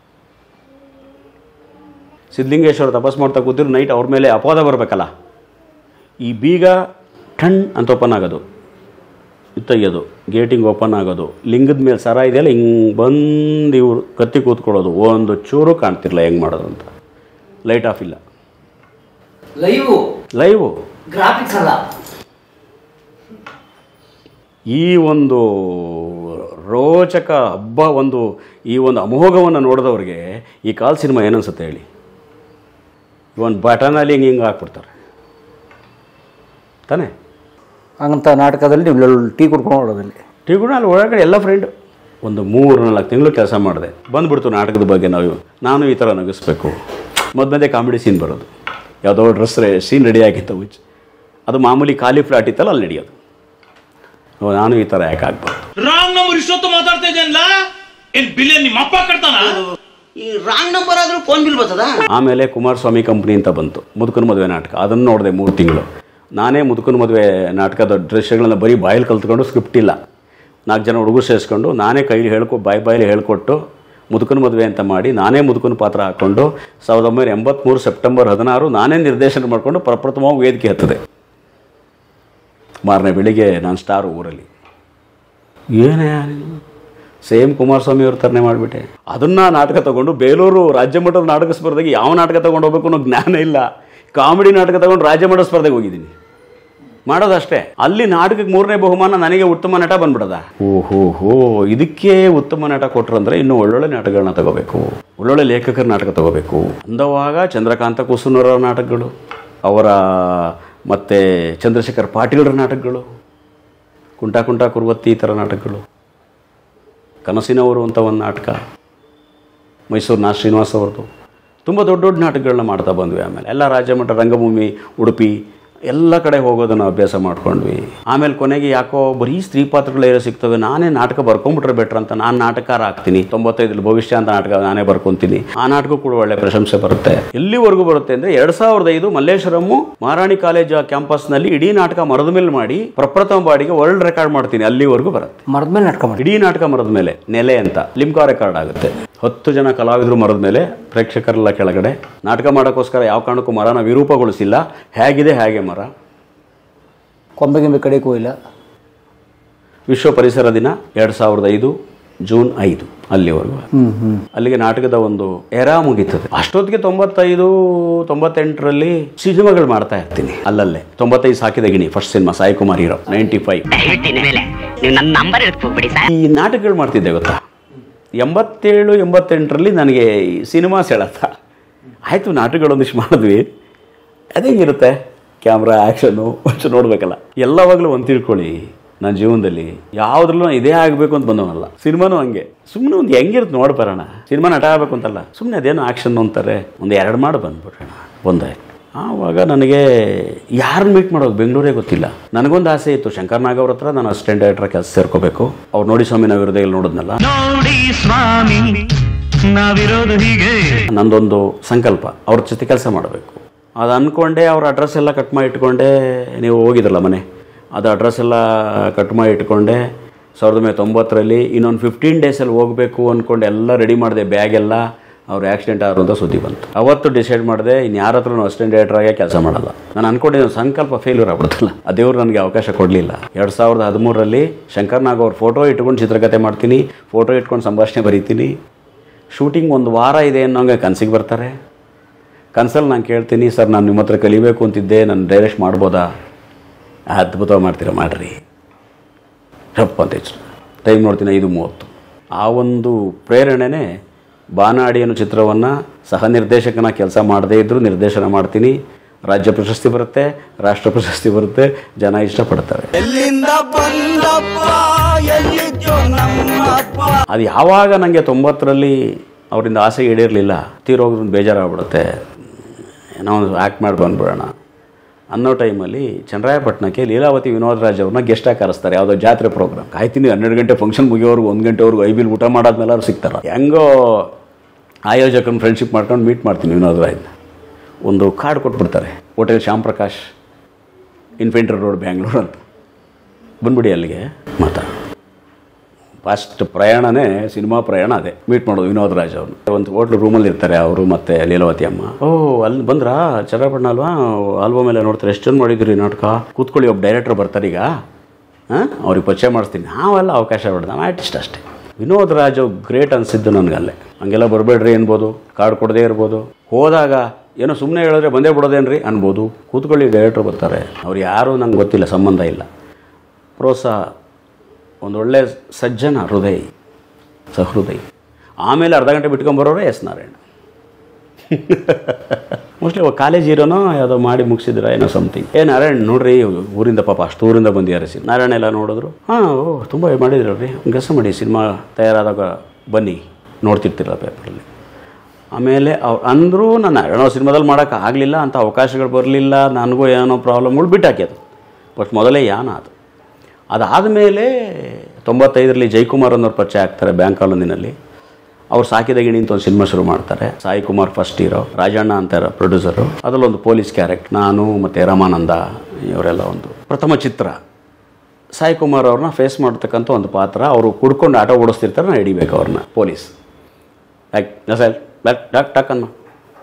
ಸಿದ್ಧಲಿಂಗೇಶ್ವರ ತಪಸ್ ಮಾಡ್ತಾ ಕೂತಿರು ನೈಟ್ ಅವ್ರ ಮೇಲೆ ಅಪವಾದ ಬರಬೇಕಲ್ಲ ಈ ಬೀಗ ಠಣ್ ಅಂತ ಓಪನ್ ಆಗೋದು ಇದು ತೆಗಿಯೋದು ಗೇಟಿಂಗ್ ಓಪನ್ ಆಗೋದು ಲಿಂಗದ ಮೇಲೆ ಸರ ಇದೆಯಲ್ಲ ಹಿಂಗೆ ಬಂದು ಇವರು ಕತ್ತಿ ಕೂತ್ಕೊಳ್ಳೋದು ಒಂದು ಚೂರು ಕಾಣ್ತಿರ್ಲಿಲ್ಲ ಹೆಂಗೆ ಮಾಡೋದು ಅಂತ ಲೈಟ್ ಆಫ್ ಇಲ್ಲ
ಲೈವ್
ಲೈವು
ಗ್ರಾಫಿಕ್ಸ್ ಅಲ್ಲ
ಈ ಒಂದು ರೋಚಕ ಹಬ್ಬ ಒಂದು ಈ ಒಂದು ಅಮೋಘವನ್ನು ನೋಡಿದವ್ರಿಗೆ ಈ ಕಾಲ್ ಸಿನಿಮಾ ಏನನ್ಸುತ್ತೆ ಹೇಳಿ ಒಂದು ಬಟನಲ್ಲಿ ಹಿಂಗೆ ಹಿಂಗೆ ಹಾಕ್ಬಿಡ್ತಾರೆ ತಾನೇ
ಹಂಗಂತ ನಾಟಕದಲ್ಲಿ ನೀವು ಟೀ ಕುಡ್ಕೊಂಡು ನೋಡೋದಲ್ಲಿ
ಟಿ ಕೂಡ ಅಲ್ಲಿ ಒಳಗಡೆ ಎಲ್ಲ ಫ್ರೆಂಡ್ ಒಂದು ಮೂರು ನಾಲ್ಕು ತಿಂಗಳು ಕೆಲಸ ಮಾಡಿದೆ ಬಂದ್ಬಿಡ್ತು ನಾಟಕದ ಬಗ್ಗೆ ನಾವು ನಾನು ಈ ಥರ ನಗಿಸ್ಬೇಕು ಮಧ್ಯ ಮಧ್ಯೆ ಕಾಮಿಡಿ ಸೀನ್ ಬರೋದು ಯಾವುದೋ ಡ್ರೆಸ್ ಸೀನ್ ರೆಡಿ ಆಗಿತ್ತು ವಿಚ್ ಅದು ಮಾಮೂಲಿ ಖಾಲಿ ಫ್ಲಾಟ್ ಇತ್ತಲ್ಲ ಅಲ್ಲಿ ನಡೆಯೋದು ಓ, ನಾನು ಈ ಥರ ಯಾಕೆ ಆಗ್ಬಾರ್ದು
ರಾಂಗ್ ನಂಬರ್ ಇಷ್ಟೊತ್ತು ಮಾತಾಡ್ತಾ ಇದ್ದೇನಲ್ಲ ಏನ್ ಬಿಲ್ ನಿಮ್ಮ ಅಪ್ಪ ಕಟ್ತಾನ
ಈ ರಾಂಗ್ ನಂಬರ್ ಆದ್ರೂ ಫೋನ್ ಬಿಲ್ ಬರ್ತದ
ಆಮೇಲೆ ಕುಮಾರಸ್ವಾಮಿ ಕಂಪ್ನಿ ಅಂತ ಬಂತು ಮುದುಕನ ಮದುವೆ ನಾಟಕ ಅದನ್ನು ನೋಡಿದೆ ಮೂರು ತಿಂಗಳು ನಾನೇ ಮುದುಕನ ಮದುವೆ ನಾಟಕದ ದೃಶ್ಯಗಳನ್ನ ಬರೀ ಬಾಯಲ್ಲಿ ಕಲ್ತ್ಕೊಂಡು ಸ್ಕ್ರಿಪ್ಟ್ ಇಲ್ಲ ನಾಲ್ಕು ಜನ ಹುಡುಗರು ಸೇರಿಸ್ಕೊಂಡು ನಾನೇ ಕೈಲಿ ಹೇಳ್ಕೊ ಬಾಯಿ ಬಾಯಲ್ಲಿ ಹೇಳ್ಕೊಟ್ಟು ಮುದುಕನ ಮದುವೆ ಅಂತ ಮಾಡಿ ನಾನೇ ಮುದುಕನ ಪಾತ್ರ ಹಾಕ್ಕೊಂಡು ಸಾವಿರದ ಒಂಬೈನೂರ ಎಂಬತ್ತ್ಮೂರು ಸೆಪ್ಟೆಂಬರ್ ಹದಿನಾರು ನಾನೇ ನಿರ್ದೇಶನ ಮಾಡಿಕೊಂಡು ಪ್ರಪ್ರಥಮವಾಗಿ ವೇದಿಕೆ ಹತ್ತದೆ ಮಾರನೇ ಬೆಳಿಗ್ಗೆ ನಾನು ಸ್ಟಾರ್ ಊರಲ್ಲಿ ಏನೇ ಸೇಮ್ ಕುಮಾರಸ್ವಾಮಿ ಅವ್ರ ಥರನೇ ಮಾಡಿಬಿಟ್ಟೆ ಅದನ್ನ ನಾಟಕ ತಗೊಂಡು ಬೇಲೂರು ರಾಜ್ಯ ಮಟ್ಟದ ನಾಟಕ ಸ್ಪರ್ಧೆಗೆ ಯಾವ ನಾಟಕ ತಗೊಂಡು ಹೋಗ್ಬೇಕು ಅನ್ನೋ ಜ್ಞಾನ ಇಲ್ಲ ಕಾಮಿಡಿ ನಾಟಕ ತಗೊಂಡು ರಾಜ್ಯ ಮಟ್ಟ ಸ್ಪರ್ಧೆಗೆ ಹೋಗಿದ್ದೀನಿ ಮಾಡೋದಷ್ಟೇ ಅಲ್ಲಿ ನಾಟಕಕ್ಕೆ ಮೂರನೇ ಬಹುಮಾನ ನನಗೆ ಉತ್ತಮ ನಟ ಬಂದ್ಬಿಡದ ಓಹೋ ಹೋ ಇದಕ್ಕೆ ಉತ್ತಮ ನಟ ಕೊಟ್ರಂದ್ರೆ ಇನ್ನು ಒಳ್ಳೊಳ್ಳೆ ನಾಟಕಗಳನ್ನ ತಗೋಬೇಕು ಒಳ್ಳೊಳ್ಳೆ ಲೇಖಕರ ನಾಟಕ ತಗೋಬೇಕು ಅಂದವಾಗ ಚಂದ್ರಕಾಂತ ಕುಸುನವರ ನಾಟಕಗಳು ಅವರ ಮತ್ತು ಚಂದ್ರಶೇಖರ್ ಪಾಟೀಲ್ರ ನಾಟಕಗಳು ಕುಂಟ ಕುಂಟ ಕುರುವತ್ತಿ ಈ ಥರ ನಾಟಕಗಳು ಕನಸಿನವರು ಅಂತ ಒಂದು ನಾಟಕ ಮೈಸೂರು ನಾ ಶ್ರೀನಿವಾಸ್ ಅವ್ರದ್ದು ತುಂಬ ದೊಡ್ಡ ದೊಡ್ಡ ನಾಟಕಗಳನ್ನ ಮಾಡ್ತಾ ಬಂದ್ವಿ ಆಮೇಲೆ ಎಲ್ಲ ರಾಜ್ಯ ಮಟ್ಟ ರಂಗಭೂಮಿ ಉಡುಪಿ ಎಲ್ಲ ಕಡೆ ಹೋಗೋದನ್ನು ಅಭ್ಯಾಸ ಮಾಡ್ಕೊಂಡ್ವಿ ಆಮೇಲೆ ಕೊನೆಗೆ ಯಾಕೋ ಬರೀ ಸ್ತ್ರೀ ಪಾತ್ರಗಳೇ ಸಿಗ್ತವೆ ನಾನೇ ನಾಟಕ ಬರ್ಕೊಂಬಿಟ್ರೆ ಬೆಟ್ರ್ ಅಂತ ನಾನು ನಾಟಕಾರ ಆಗ್ತೀನಿ ತೊಂಬತ್ತೈದಲ್ಲಿ ಭವಿಷ್ಯ ಅಂತ ನಾಟಕ ನಾನೇ ಬರ್ಕೊಂತೀನಿ ಆ ನಾಟಕ ಕೂಡ ಒಳ್ಳೆ ಪ್ರಶಂಸೆ ಬರುತ್ತೆ ಎಲ್ಲಿವರೆಗೂ ಬರುತ್ತೆ ಅಂದರೆ ಎರಡು ಸಾವಿರದ ಐದು ಮಲ್ಲೇಶ್ವರಮ್ಮು ಮಹಾರಾಣಿ ಕಾಲೇಜ್ ಕ್ಯಾಂಪಸ್ನಲ್ಲಿ ಇಡೀ ನಾಟಕ ಮರದ ಮೇಲೆ ಮಾಡಿ ಪ್ರಪ್ರಥಮ ಬಾಡಿಗೆ ವರ್ಲ್ಡ್ ರೆಕಾರ್ಡ್ ಮಾಡ್ತೀನಿ ಅಲ್ಲಿವರೆಗೂ ಬರುತ್ತೆ
ಮರದ ಮೇಲೆ ನಾಟಕ ಮಾಡಿ
ಇಡೀ ನಾಟಕ ಮರದ ಮೇಲೆ ನೆಲೆ ಅಂತ ಲಿಮ್ಕಾ ರೆಕಾರ್ಡ್ ಆಗುತ್ತೆ ಹತ್ತು ಜನ ಕಲಾವಿದರು ಮರದ ಮೇಲೆ ಪ್ರೇಕ್ಷಕರೆಲ್ಲ ಕೆಳಗಡೆ ನಾಟಕ ಮಾಡೋಕ್ಕೋಸ್ಕರ ಯಾವ ಕಾರಣಕ್ಕೂ ಮರನ ವಿರೂಪಗೊಳಿಸಿಲ್ಲ ಹೇಗಿದೆ ಹೇಗೆ ಮರ
ಕೊಂಬೆ ಗಿಂಬೆ ಕಡೆಗೂ ಇಲ್ಲ
ವಿಶ್ವ ಪರಿಸರ ದಿನ ಎರಡು ಸಾವಿರದ ಐದು ಜೂನ್ ಐದು ಅಲ್ಲಿವರೆಗೂ
ಹ್ಮ್ ಹ್ಮ್
ಅಲ್ಲಿಗೆ ನಾಟಕದ ಒಂದು ಎರಾ ಮುಗೀತದೆ ಅಷ್ಟೊತ್ತಿಗೆ ತೊಂಬತ್ತೈದು ತೊಂಬತ್ತೆಂಟರಲ್ಲಿ ಸಿನಿಮಾಗಳು ಮಾಡ್ತಾ ಇರ್ತೀನಿ ಅಲ್ಲಲ್ಲೇ ತೊಂಬತ್ತೈದು ಸಾಕಿದ ಗಿಣಿ first cinema Sai Kumar hero ninety five
ದಯವಿಟ್ಟು ಇನ್ಮೇಲೆ ನೀವು ನನ್ನ ನಂಬರ್ ಹೋಗ್ಬಿಡಿ ಸರ್
ಈ ನಾಟಕಗಳು ಮಾಡ್ತಿದ್ದೆ ಗೊತ್ತಾ ಎಂಬತ್ತೇಳು ಎಂಬತ್ತೆಂಟರಲ್ಲಿ ನನಗೆ ಈ ಸಿನಿಮಾ ಸೆಳೆತ ಆಯಿತು ನಾಟಕಗಳೊಂದಿಷ್ಟು ಮಾಡಿದ್ವಿ ಅದೇ ಹೆಂಗಿರುತ್ತೆ ಕ್ಯಾಮ್ರಾ ಆ್ಯಕ್ಷನು ಒಂಚೂರು ನೋಡಬೇಕಲ್ಲ ಎಲ್ಲವಾಗಲೂ ಒಂದು ತಿಳ್ಕೊಳ್ಳಿ ನನ್ನ ಜೀವನದಲ್ಲಿ ಯಾವುದ್ರಲ್ಲೂ ನಾನು ಇದೇ ಆಗಬೇಕು ಅಂತ ಬಂದವನಲ್ಲ ಸಿನಿಮಾನು ಹಂಗೆ ಸುಮ್ಮನೆ ಒಂದು ಹೆಂಗಿರುತ್ತೆ ನೋಡಿ ಬರೋಣ ಸಿನಿಮಾ ನಟ ಆಗಬೇಕು ಅಂತಲ್ಲ ಸುಮ್ಮನೆ ಅದೇನೋ ಆ್ಯಕ್ಷನ್ ಅಂತಾರೆ ಒಂದು ಎರಡು ಮಾಡಿ ಬಂದ್ಬಿಟ್ರೋಣ ಒಂದಾಯ್ತು ಆವಾಗ ನನಗೆ ಯಾರನ್ನ ಮೀಟ್ ಮಾಡೋದು ಬೆಂಗಳೂರೇ ಗೊತ್ತಿಲ್ಲ ನನಗೊಂದು ಆಸೆ ಇತ್ತು ಶಂಕರ್ ನಾಗ್ ಅವ್ರ ಹತ್ರ ನಾನು ಅಸಿಸ್ಟೆಂಟ್ ಡೈರೆಕ್ಟರ್ ಕೆಲಸ ಸೇರ್ಕೋಬೇಕು ಅವ್ರು ನೋಡಿ ಸ್ವಾಮಿ ನಾವು ಹೃದಯದಲ್ಲಿ ನೋಡಿದ್ನಲ್ಲ
ನೋಡಿ ಸ್ವಾಮಿ ನಾವಿರೋದು ಹೀಗೆ
ನಂದೊಂದು ಸಂಕಲ್ಪ ಅವ್ರ ಜೊತೆ ಕೆಲಸ ಮಾಡಬೇಕು ಅದು ಅಂದ್ಕೊಂಡೆ ಅವ್ರ ಅಡ್ರೆಸ್ ಎಲ್ಲ ಕಟ್ ಮಾಡಿ ಇಟ್ಕೊಂಡೆ ನೀವು ಹೋಗಿದ್ರಲ್ಲ ಮನೆ ಅದು ಅಡ್ರೆಸ್ ಎಲ್ಲ ಕಟ್ ಮಾಡಿ ಇಟ್ಕೊಂಡೆ ಸಾವಿರದ ಒಂಬೈನೂರ ತೊಂಬತ್ತರಲ್ಲಿ ಇನ್ನೊಂದು ಫಿಫ್ಟೀನ್ ಡೇಸಲ್ಲಿ ಹೋಗಬೇಕು ಅಂದ್ಕೊಂಡು ಎಲ್ಲ ರೆಡಿ ಮಾಡಿದೆ ಬ್ಯಾಗ್ ಎಲ್ಲ ಅವ್ರು ಆಕ್ಸಿಡೆಂಟ್ ಆದ್ರು ಅಂತ ಸುದ್ದಿ ಬಂತು ಅವತ್ತು ಡಿಸೈಡ್ ಮಾಡಿದೆ ಇನ್ನು ಯಾರ ಹತ್ರನೂ ಅಸಿಸ್ಟೆಂಟ್ ಡೈರೆಕ್ಟರಾಗೆ ಕೆಲಸ ಮಾಡಲ್ಲ ನಾನು ಅನ್ಕೊಂಡಿದ್ದೆ ಸಂಕಲ್ಪ ಫೇಲ್ಯೂರ್ ಆಗ್ಬಿಡ್ತಲ್ಲ ಆ ದೇವ್ರು ನನಗೆ ಅವಕಾಶ ಕೊಡಲಿಲ್ಲ ಎರಡು ಸಾವಿರದ ಹದಿಮೂರರಲ್ಲಿ ಶಂಕರ್ ನಾಗ್ ಅವ್ರ ಫೋಟೋ ಇಟ್ಕೊಂಡು ಚಿತ್ರಕಥೆ ಮಾಡ್ತೀನಿ ಫೋಟೋ ಇಟ್ಕೊಂಡು ಸಂಭಾಷಣೆ ಬರೀತೀನಿ ಶೂಟಿಂಗ್ ಒಂದು ವಾರ ಇದೆ ಅನ್ನೋಂಗೆ ಕನಸಿಗೆ ಬರ್ತಾರೆ ಕನ್ಸಲ್ಲಿ ನಾನು ಕೇಳ್ತೀನಿ ಸರ್ ನಾನು ನಿಮ್ಮ ಹತ್ರ ಕಲಿಬೇಕು ಅಂತಿದ್ದೆ ನಾನು ಡೈರೆಕ್ಟ್ ಮಾಡ್ಬೋದಾ ಅದ್ಭುತವಾಗಿ ಮಾಡ್ತೀರಾ ಮಾಡಿರಿ ರಪ್ಪ ಅಂತ ಹೆಚ್ಚು ಟೈಮ್ ನೋಡ್ತೀನಿ ಐದು ಮೂವತ್ತು ಆ ಒಂದು ಪ್ರೇರಣೆನೇ ಬಾನಾಡಿ ಅನ್ನೋ ಚಿತ್ರವನ್ನು ಸಹ ನಿರ್ದೇಶಕನ ಕೆಲಸ ಮಾಡದೇ ಇದ್ದರೂ ನಿರ್ದೇಶನ ಮಾಡ್ತೀನಿ ರಾಜ್ಯ ಪ್ರಶಸ್ತಿ ಬರುತ್ತೆ ರಾಷ್ಟ್ರ ಪ್ರಶಸ್ತಿ ಬರುತ್ತೆ ಜನ ಇಷ್ಟಪಡ್ತಾರೆ
ಎಲ್ಲಿಂದ ಬಂದಪ್ಪ ಎಲ್ಲಿದ್ದು ನಮ್ಮಪ್ಪ
ಅದು ಯಾವಾಗ ನನಗೆ ತೊಂಬತ್ತರಲ್ಲಿ ಅವರಿಂದ ಆಸೆ ಈಡೇರಲಿಲ್ಲ ತೀರೋಗ್ರಿಂದ ಬೇಜಾರಾಗ್ಬಿಡುತ್ತೆ ಏನೋ ಒಂದು ಆ್ಯಕ್ಟ್ ಮಾಡಿ ಬಂದ್ಬಿಡೋಣ ಅನ್ನೋ ಟೈಮಲ್ಲಿ ಚನ್ನರಾಯಪಟ್ಟಣಕ್ಕೆ ಲೀಲಾವತಿ ವಿನೋದ್ ರಾಜ್ ಅವ್ರನ್ನ ಗೆಸ್ಟಾಗಿ ಕರೆಸ್ತಾರೆ ಯಾವುದೋ ಜಾತ್ರೆ ಪ್ರೋಗ್ರಾಮ್ ಕಾಯ್ತೀನಿ ಹನ್ನೆರಡು ಗಂಟೆ ಫಂಕ್ಷನ್ ಮುಗಿಯೋರ್ಗು ಒಂದು ಗಂಟೆವರೆಗೂ ಐಬಿಲ್ ಊಟ ಮಾಡಾದ್ಮೇಲೆ ಅವ್ರು ಸಿಗ್ತಾರೆ ಹೆಂಗೋ ಆಯೋಜಕನ ಫ್ರೆಂಡ್ಶಿಪ್ ಮಾಡ್ಕೊಂಡು ಮೀಟ್ ಮಾಡ್ತೀನಿ ವಿನೋದ್ ರಾಜ್ನ ಒಂದು ಕಾರ್ಡ್ ಕೊಟ್ಬಿಡ್ತಾರೆ hotel Shyam Prakash infantry road Bangalore ಅಂತ ಬಂದ್ಬಿಡಿ ಅಲ್ಲಿಗೆ ಮಾತಾ ಫಸ್ಟ್ ಪ್ರಯಾಣನೇ ಸಿನಿಮಾ ಪ್ರಯಾಣ ಅದೇ ಮೀಟ್ ಮಾಡೋದು ವಿನೋದ್ ರಾಜ್ ಅವ್ರನ್ನ ಒಂದು ಹೋಟ್ಲು ರೂಮಲ್ಲಿ ಇರ್ತಾರೆ ಅವರು ಮತ್ತೆ ಲೀಲಾವತಿ ಅಮ್ಮ ಓ ಅಲ್ಲಿ ಬಂದ್ರಾ ಚನ್ನಪಟ್ಟಣ ಅಲ್ವಾ ಆಲ್ಬಮ್ ಎಲ್ಲ ನೋಡ್ತಾರೆ ಎಷ್ಟು ಜನ ಮಾಡಿದ್ರಿ ನಾಟಕ ಕೂತ್ಕೊಳ್ಳಿ ಒಬ್ಬ ಡೈರೆಕ್ಟರ್ ಬರ್ತಾರೆ ಈಗ ಹಾಂ ಅವ್ರಿಗೆ ಪರಿಚಯ ಮಾಡಿಸ್ತೀನಿ ನಾವೆಲ್ಲ ಅವಕಾಶ ಬಿಡ್ದೆ ನಾವು ಆರ್ಟಿಸ್ಟ್ ಅಷ್ಟೇ ವಿನೋದ್ ರಾಜ್ ಗ್ರೇಟ್ ಅನಿಸಿದ್ದು ನನಗಲ್ಲೇ ಹಂಗೆಲ್ಲ ಬರಬೇಡ್ರಿ ಅನ್ಬೋದು ಕಾರ್ಡ್ ಕೊಡದೇ ಇರ್ಬೋದು ಹೋದಾಗ ಏನೋ ಸುಮ್ಮನೆ ಹೇಳಿದ್ರೆ ಬಂದೇ ಬಿಡೋದೇನ್ರಿ ಅನ್ಬೋದು ಕೂತ್ಕೊಳ್ಳಿ ಡೈರೆಕ್ಟ್ರು ಬರ್ತಾರೆ ಅವ್ರು ಯಾರೂ ನಂಗೆ ಗೊತ್ತಿಲ್ಲ ಸಂಬಂಧ ಇಲ್ಲ ಪ್ರೋತ್ಸಾಹ ಒಂದೊಳ್ಳೆ ಸಜ್ಜನ ಹೃದಯ ಸಹೃದಯ ಆಮೇಲೆ ಅರ್ಧ ಗಂಟೆ ಬಿಟ್ಕೊಂಬರೋರೇ ಎಸ್ ನಾರಾಯಣ ಮೋಸ್ಟ್ಲಿ ಕಾಲೇಜ್ ಇರೋನೋ ಯಾವುದೋ ಮಾಡಿ ಮುಗಿಸಿದ್ರ ಏನೋ ಸಮಥಿಂಗ್ ಏ ನಾರಾಯಣ್ ನೋಡ್ರಿ ಊರಿಂದ ಪಾಪ ಅಷ್ಟು ಊರಿಂದ ಬಂದಿದ್ದಾರೆ ಸಿ ನಾರಾಯಣ ಎಲ್ಲ ನೋಡಿದ್ರು ಹಾಂ ಓ ತುಂಬ ಮಾಡಿದ್ರಲ್ರಿ ಕೆಲಸ ಮಾಡಿ ಸಿನಿಮಾ ತಯಾರಾದಾಗ ಬನ್ನಿ ನೋಡ್ತಿರ್ತಿರಲ್ಲ ಪೇಪರಲ್ಲಿ ಆಮೇಲೆ ಅವ್ರು ಅಂದರೂ ನಾನು ನಾರಾಯಣ ಸಿನಿಮಾದಲ್ಲಿ ಮಾಡೋಕೆ ಆಗಲಿಲ್ಲ ಅಂತ ಅವಕಾಶಗಳು ಬರಲಿಲ್ಲ ನನಗೂ ಏನೋ ಪ್ರಾಬ್ಲಮ್ಗಳು ಬಿಟ್ಟಾಕ್ಯದು ಬಟ್ ಮೊದಲೇ ಯಾನ ಅದು ಅದಾದಮೇಲೆ ತೊಂಬತ್ತೈದರಲ್ಲಿ ಜಯಕುಮಾರ್ ಅನ್ನೋರು ಪರಿಚಯ ಆಗ್ತಾರೆ ಬ್ಯಾಂಕ್ ಕಾಲೋನಿನಲ್ಲಿ ಅವ್ರು ಸಾಕಿದ ಗಿಣಿ ಅಂತ ಒಂದು ಸಿನಿಮಾ ಶುರು ಮಾಡ್ತಾರೆ ಸಾಯಿ ಕುಮಾರ್ ಫಸ್ಟ್ ಹೀರೋ ರಾಜಣ್ಣ ಅಂತಾರೆ ಪ್ರೊಡ್ಯೂಸರು ಅದರಲ್ಲೊಂದು ಪೊಲೀಸ್ ಕ್ಯಾರೆಕ್ಟ್ ನಾನು ಮತ್ತು ರಮಾನಂದ ಇವರೆಲ್ಲ ಒಂದು ಪ್ರಥಮ ಚಿತ್ರ ಸಾಯಿ ಕುಮಾರ್ ಅವ್ರನ್ನ ಫೇಸ್ ಮಾಡ್ತಕ್ಕಂಥ ಒಂದು ಪಾತ್ರ ಅವರು ಕುಡ್ಕೊಂಡು ಆಟೋ ಓಡಿಸ್ತಿರ್ತಾರೆ ನಾನು ಹಿಡಿಬೇಕು ಅವ್ರನ್ನ ಪೊಲೀಸ್ ಯಾಕೆ ಸರ್ ಡಕ್ ಡಕ್ ಟಕ್ ಅನ್ನ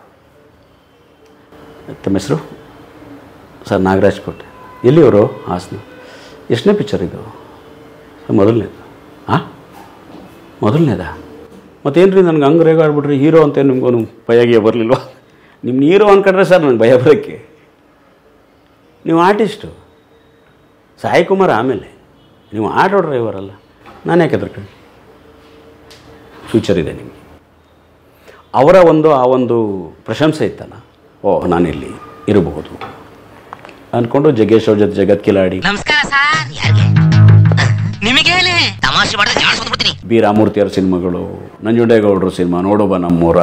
ತಮ್ಮ ಹೆಸರು ಸರ್ ನಾಗರಾಜ್ ಕೋಟೆ ಎಲ್ಲಿಯವರು ಹಾಸನ ಎಷ್ಟನೇ ಪಿಕ್ಚರ್ ಇದು ಮೊದಲನೇದು ಹಾಂ ಮೊದಲನೇದಾ ಮತ್ತೇನು ರೀ ನನಗೆ ಹಂಗೆ ರೇಗಾಡ್ಬಿಟ್ರಿ ಹೀರೋ ಅಂತ ನಿಮ್ಗೂ ಭಯಗೆ ಬರಲಿಲ್ವಾ ನಿಮ್ಮ ಹೀರೋ ಅನ್ಕೊಂಡ್ರೆ ಸರ್ ನನಗೆ ಭಯ ಬರೋಕ್ಕೆ ನೀವು ಆರ್ಟಿಸ್ಟು ಸಾಯಿ ಕುಮಾರ್ ಆಮೇಲೆ ನೀವು ಆಟೋ ಡ್ರೈವರ್ ಅಲ್ಲ ನಾನು ಯಾಕೆ ಹೆದರ್ಕೊಂಡು ಫ್ಯೂಚರ್ ಇದೆ ನಿಮಗೆ ಅವರ ಒಂದು ಆ ಒಂದು ಪ್ರಶಂಸೆ ಇತ್ತಲ್ಲ ಓ ನಾನಿಲ್ಲಿ ಇರಬಹುದು ಅಂದ್ಕೊಂಡು ಜಗ್ಗೇಶ್ ಅವ್ರ ಜೊತೆ ಜಗತ್ ಕಿಲಾಡಿ
ನಮಸ್ಕಾರ ಸರ್ ಯಾರಿಗೆ ನಿಮಗೆ ತಮಾಷೆ ಮಾಡಿದ್ರೆ ಜಾಡ್ಸ್ಕೊಂಡ್ಬಿಡ್ತೀನಿ
ಬಿ ರಾಮೂರ್ತಿಯವ್ರ ಸಿನಿಮಾಗಳು ನಂಜುಂಡೇಗೌಡರು ಸಿನಿಮಾ ನೋಡೋಬ ನಮ್ಮೂರ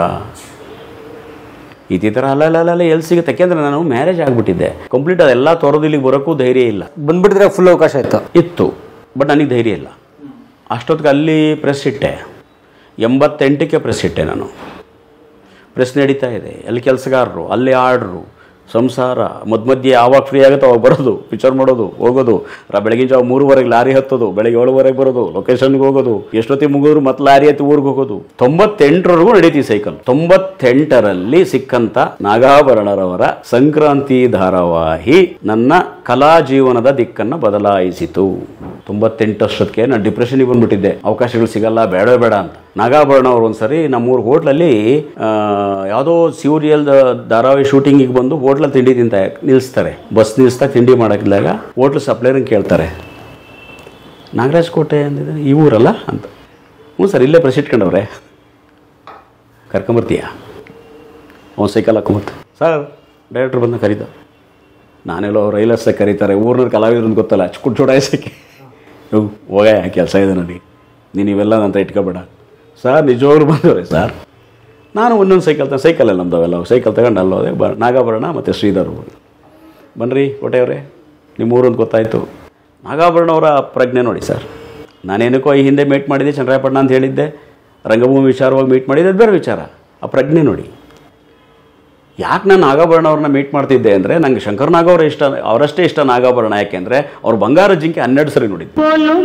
ಈ ಥರ ಅಲ್ಲ ಎಲ್ಲಿ ಸಿಗುತ್ತೆ ಯಾಕೆಂದ್ರೆ ನಾನು ಮ್ಯಾರೇಜ್ ಆಗಿಬಿಟ್ಟಿದ್ದೆ ಕಂಪ್ಲೀಟ್ ಅದೆಲ್ಲ ತೊರೆದು ಇಲ್ಲಿಗೆ ಬರೋಕ್ಕೂ ಧೈರ್ಯ ಇಲ್ಲ
ಬಂದ್ಬಿಟ್ಟಿದ್ರೆ ಫುಲ್ ಅವಕಾಶ ಇತ್ತು
ಇತ್ತು ಬಟ್ ನನಗೆ ಧೈರ್ಯ ಇಲ್ಲ ಅಷ್ಟೊತ್ತಿಗೆ ಅಲ್ಲಿ ಪ್ರೆಸ್ ಇಟ್ಟೆ ಎಂಬತ್ತೆಂಟಕ್ಕೆ ಪ್ರೆಸ್ ಇಟ್ಟೆ ನಾನು ಪ್ರೆಸ್ ನಡೀತಾ ಇದೆ ಅಲ್ಲಿ ಕೆಲಸಗಾರರು ಅಲ್ಲಿ ಆರ್ಡ್ರು ಸಂಸಾರ ಮಧ್ಯ ಮಧ್ಯೆ ಯಾವಾಗ ಫ್ರೀ ಆಗುತ್ತೋ ಅವಾಗ ಬರೋದು ಪಿಕ್ಚರ್ ಮಾಡೋದು ಹೋಗೋದು ರ ಬೆಳಗಿನ ಜಾವ ಮೂರುವರೆಗೆ ಲಾರಿ ಹತ್ತೋದು ಬೆಳಗ್ಗೆ ಏಳುವರೆಗೆ ಬರೋದು ಲೊಕೇಶನ್ಗೆ ಹೋಗೋದು ಎಷ್ಟೊತ್ತಿಗೆ ಮುಗಿದ್ರು ಮತ್ತೆ ಲಾರಿ ಹತ್ತಿ ಊರಿಗೆ ಹೋಗೋದು ತೊಂಬತ್ತೆಂಟರವರೆಗೂ ನಡೀತೀವಿ ಸೈಕಲ್ ತೊಂಬತ್ತೆಂಟರಲ್ಲಿ ಸಿಕ್ಕಂತ ನಾಗಾಭರಣರವರ ಸಂಕ್ರಾಂತಿ ಧಾರಾವಾಹಿ ನನ್ನ ಕಲಾ ಜೀವನದ ದಿಕ್ಕನ್ನು ಬದಲಾಯಿಸಿತು ತೊಂಬತ್ತೆಂಟಷ್ಟಕ್ಕೆ ನಾನು ಡಿಪ್ರೆಷನ್ಗೆ ಬಂದ್ಬಿಟ್ಟಿದ್ದೆ ಅವಕಾಶಗಳು ಸಿಗಲ್ಲ ಬೇಡ ಬೇಡ ಅಂತ ನಾಗಾಭರಣ ಅವ್ರು ಒಂದ್ಸರಿ ನಮ್ಮೂರು ಹೋಟ್ಲಲ್ಲಿ ಆ, ಯಾವುದೋ ಸೀರಿಯಲ್ ಧಾರಾವಾಹಿ ಶೂಟಿಂಗಿಗೆ ಬಂದು ಹೋಟ್ಲಲ್ಲಿ ತಿಂಡಿ ತಿಂತ ನಿಲ್ಲಿಸ್ತಾರೆ ಬಸ್ ನಿಲ್ಲಿಸ್ತಾ ತಿಂಡಿ ಮಾಡೋಕ್ಕಿದ್ದಾಗ ಹೋಟ್ಲ್ ಸಪ್ಲೈರಂಗೆ ಕೇಳ್ತಾರೆ ನಾಗರಾಜ್ ಕೋಟೆ ಅಂದಿದ್ರೆ ಈ ಊರಲ್ಲ ಅಂತ ಹ್ಞೂ ಸರ್ ಇಲ್ಲೇ ಪ್ರೆಸ್ ಇಟ್ಕೊಂಡವ್ರೆ ಕರ್ಕೊಂಬರ್ತೀಯ ಅವ್ನು ಸೈಕಲ್ ಹಾಕೊಂಬರ್ತ ಸರ್ ಡೈರೆಕ್ಟ್ರ್ ಬಂದು ಕರೀತ ನಾನೆಲ್ಲೋ ರೈಲರ್ಸ ಕರೀತಾರೆ ಊರಿನ ಕಲಾವಿದ್ರನ್ನ ಗೊತ್ತಲ್ಲ ಚುಕ್ಕುಟ್ ಚುಡಾಯಿಸೋಕ್ಕೆ ಹೋಗ ಕೆಲಸ ಇದೆ ನನಗೆ ನೀನು ಇವೆಲ್ಲ ನಂತರ ಇಟ್ಕೋಬೇಡ ಸರ್ ನಿಜವಾಗ್ಲೂ ಬಂದವ್ರೆ ಸರ್ ನಾನು ಒಂದೊಂದು ಸೈಕಲ್ ತ ಸೈಕಲಲ್ಲಿ ನಮ್ದವೆಲ್ಲ ಸೈಕಲ್ ತಗೊಂಡು ಅಲ್ಲೋದೆ ಬ ನಾಗಾಭರಣ ಮತ್ತು ಶ್ರೀಧರ್ ಬನ್ನಿರಿ ಕೋಟೆಯವರೇ ನಿಮ್ಮ ಊರೊಂದು ಗೊತ್ತಾಯಿತು ನಾಗಾಭರಣ ಅವರ ಪ್ರಜ್ಞೆ ನೋಡಿ ಸರ್ ನಾನೇನಕ್ಕೋ ಈ ಹಿಂದೆ ಮೀಟ್ ಮಾಡಿದ್ದೆ ಚಂದ್ರಾಯಪಟ್ಟಣ ಅಂತ ಹೇಳಿದ್ದೆ ರಂಗಭೂಮಿ ವಿಚಾರವಾಗಿ ಮೀಟ್ ಮಾಡಿದ್ದೆ ಅದು ಬೇರೆ ವಿಚಾರ ಆ ಪ್ರಜ್ಞೆ ನೋಡಿ ಯಾಕೆ ನಾನು ನಾಗಾಭರಣ ಅವ್ರನ್ನ ಮೀಟ್ ಮಾಡ್ತಿದ್ದೆ ಅಂದರೆ ನಂಗೆ ಶಂಕರ್ ನಾಗ್ ಅವ್ರ ಇಷ್ಟ ಅವರಷ್ಟೇ ಇಷ್ಟ ನಾಗಾಭರಣ ಯಾಕೆಂದರೆ ಅವ್ರು ಬಂಗಾರ ಜಿಂಕೆ ಹನ್ನೆರಡು ಸರಿ ನೋಡಿದ್ದು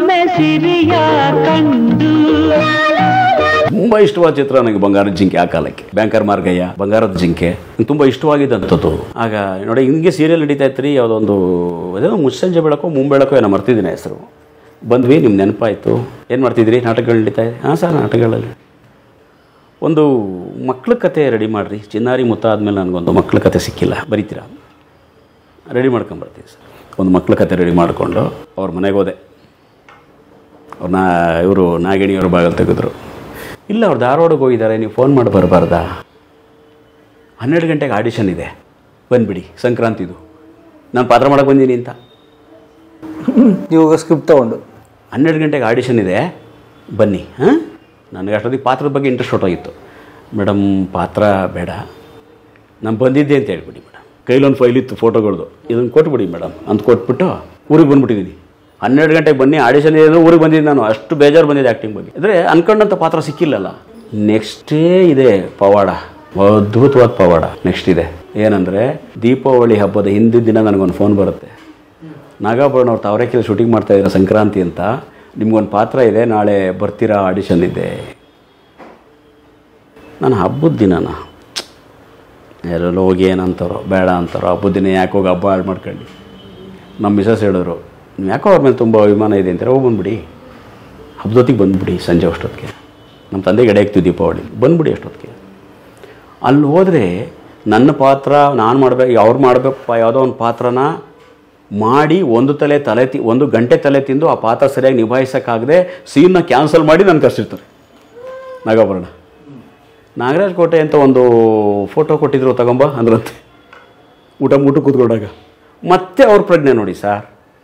ತುಂಬ ಇಷ್ಟವಾದ ಚಿತ್ರ ನನಗೆ ಬಂಗಾರದ ಜಿಂಕೆ ಆ ಕಾಲಕ್ಕೆ ಬ್ಯಾಂಕರ್ ಮಾರ್ಗಯ್ಯ ಬಂಗಾರದ ಜಿಂಕೆ ನಂಗೆ ತುಂಬ ಇಷ್ಟವಾಗಿದ್ದಂಥದ್ದು ಆಗ ನೋಡಿ ಹಿಂಗೆ ಸೀರಿಯಲ್ ನಡೀತಾ ಇತ್ತು ರೀ ಯಾವುದೊಂದು ಅದೇನೋ ಮುಸ್ಸಂಜೆ ಬೆಳಕೋ ಮುಂಬೆಳಕೋ ಏನೋ ಮರ್ತಿದ್ದೀನಿ ಹೆಸರು ಬಂದ್ವಿ ನಿಮ್ಮ ನೆನಪಾಯಿತು ಏನು ಮಾಡ್ತಿದ್ರಿ ನಾಟಕಗಳು ನಡೀತಾ ಇದೆ ಹಾಂ ಸರ್ ನಾಟಕಗಳಲ್ಲಿ ಒಂದು ಮಕ್ಳ ಕತೆ ರೆಡಿ ಮಾಡಿರಿ ಚಿನ್ನಾರಿ ಮುತ್ತ ಆದಮೇಲೆ ನನಗೊಂದು ಮಕ್ಳ ಕತೆ ಸಿಕ್ಕಿಲ್ಲ ಬರೀತೀರಾ ರೆಡಿ ಮಾಡ್ಕೊಂಬರ್ತೀವಿ ಸರ್ ಒಂದು ಮಕ್ಳ ಕತೆ ರೆಡಿ ಮಾಡಿಕೊಂಡು ಅವ್ರ ಮನೆಗೆ ಹೋದೆ ಅವ್ರನ್ನ ಇವರು ನಾಗಿಣಿಯವರು ಬಾಗಿಲು ತೆಗೆದ್ರು ಇಲ್ಲ ಅವ್ರು ಧಾರವಾಡಕ್ಕೆ ಹೋಗಿದ್ದಾರೆ ನೀವು ಫೋನ್ ಮಾಡಿ ಬರಬಾರ್ದಾ ಹನ್ನೆರಡು ಗಂಟೆಗೆ ಆಡಿಷನ್ ಇದೆ ಬಂದುಬಿಡಿ ಸಂಕ್ರಾಂತಿದು ನಾನು ಪಾತ್ರ ಮಾಡಕ್ಕೆ ಬಂದೀನಿ ಅಂತ
ಇವಾಗ ಸ್ಕ್ರಿಪ್ಟ್ ತೊಗೊಂಡು
ಹನ್ನೆರಡು ಗಂಟೆಗೆ ಆಡಿಷನ್ ಇದೆ ಬನ್ನಿ ಹಾಂ ನನಗೆ ಅಷ್ಟೊತ್ತಿಗೆ ಪಾತ್ರದ ಬಗ್ಗೆ ಇಂಟ್ರೆಸ್ಟ್ ಹೊಟ್ಟೋಗಿತ್ತು ಮೇಡಮ್ ಪಾತ್ರ ಬೇಡ ನಾನು ಬಂದಿದ್ದೆ ಅಂತ ಹೇಳ್ಬಿಡಿ ಮೇಡಮ್ ಕೈಲೊಂದು ಫೈಲ್ ಇತ್ತು ಫೋಟೋಗಳದು ಇದನ್ನು ಕೊಟ್ಬಿಡಿ ಮೇಡಮ್ ಅಂತ ಕೊಟ್ಬಿಟ್ಟು ಊರಿಗೆ ಬಂದ್ಬಿಟ್ಟಿದ್ದೀನಿ ಹನ್ನೆರಡು ಗಂಟೆಗೆ ಬನ್ನಿ ಆಡಿಷನ್ ಇದೆ ಊರಿಗೆ ಬಂದಿದ್ದೆ ನಾನು ಅಷ್ಟು ಬೇಜಾರು ಬಂದಿದೆ ಆ್ಯಕ್ಟಿಂಗ್ ಬಗ್ಗೆ ಅಂದರೆ ಅನ್ಕೊಂಡಂಥ ಪಾತ್ರ ಸಿಕ್ಕಿಲ್ಲಲ್ಲ ನೆಕ್ಸ್ಟೇ ಇದೆ ಪವಾಡ ಅದ್ಭುತವಾದ ಪವಾಡ ನೆಕ್ಸ್ಟ್ ಇದೆ ಏನಂದರೆ ದೀಪಾವಳಿ ಹಬ್ಬದ ಹಿಂದಿನ ದಿನ ನನಗೊಂದು ಫೋನ್ ಬರುತ್ತೆ ನಾಗಾಭರಣ ಅವ್ರು ತಾವರೆಕೆರೆ ಶೂಟಿಂಗ್ ಮಾಡ್ತಾ ಇದ್ದಾರೆ ಸಂಕ್ರಾಂತಿ ಅಂತ ನಿಮ್ಗೊಂದು ಪಾತ್ರ ಇದೆ ನಾಳೆ ಬರ್ತೀರಾ ಆಡಿಷನ್ ಇದೆ ನಾನು ಹಬ್ಬದ ದಿನನ ಎಲ್ಲೆಲ್ಲೋ ಹೋಗಿ ಏನಂತಾರೋ ಬೇಡ ಅಂತಾರೋ ಹಬ್ಬದ ದಿನ ಯಾಕೆ ಹೋಗಿ ಹಬ್ಬ ಹಾಳು ಮಾಡ್ಕೊಂಡು ನಮ್ಮ ಮಿಸಸ್ ಹೇಳಿದ್ರು ನೀವು ಯಾಕೋ ಅವ್ರ ಮೇಲೆ ತುಂಬ ಅಭಿಮಾನ ಇದೆ ಅಂತಾರೆ ಹೋಗಿ ಬಂದ್ಬಿಡಿ ಹಬ್ಬದೊತ್ತಿಗೆ ಬಂದ್ಬಿಡಿ ಸಂಜೆ ಅಷ್ಟೊತ್ತಿಗೆ ನಮ್ಮ ತಂದೆಗೆ ಎಡೆ ಹಾಕ್ತೀವಿ ದೀಪಾವಳಿ ಬಂದ್ಬಿಡಿ ಅಷ್ಟೊತ್ತಿಗೆ ಅಲ್ಲಿ ಹೋದರೆ ನನ್ನ ಪಾತ್ರ ನಾನು ಮಾಡಬೇಕು ಅವ್ರು ಮಾಡಬೇಕು ಯಾವುದೋ ಒಂದು ಪಾತ್ರನ ಮಾಡಿ ಒಂದು ತಲೆ ತಲೆ ತಿ ಒಂದು ಗಂಟೆ ತಲೆ ತಿಂದು ಆ ಪಾತ್ರ ಸರಿಯಾಗಿ ನಿಭಾಯಿಸೋಕ್ಕಾಗದೆ ಸೀನ್ನ ಕ್ಯಾನ್ಸಲ್ ಮಾಡಿ ನಾನು ಕರೆಸಿರ್ತಾರೆ ನಾಗಾಭರಣ ನಾಗರಾಜ್ ಕೋಟೆ ಅಂತ ಒಂದು ಫೋಟೋ ಕೊಟ್ಟಿದ್ರು ತಗೊಂಬ ಅಂದ್ರಂತೆ ಊಟ ಊಟ ಕೂತ್ಕೊಂಡಾಗ ಮತ್ತೆ ಅವ್ರ ಪ್ರಜ್ಞೆ ನೋಡಿ ಸರ್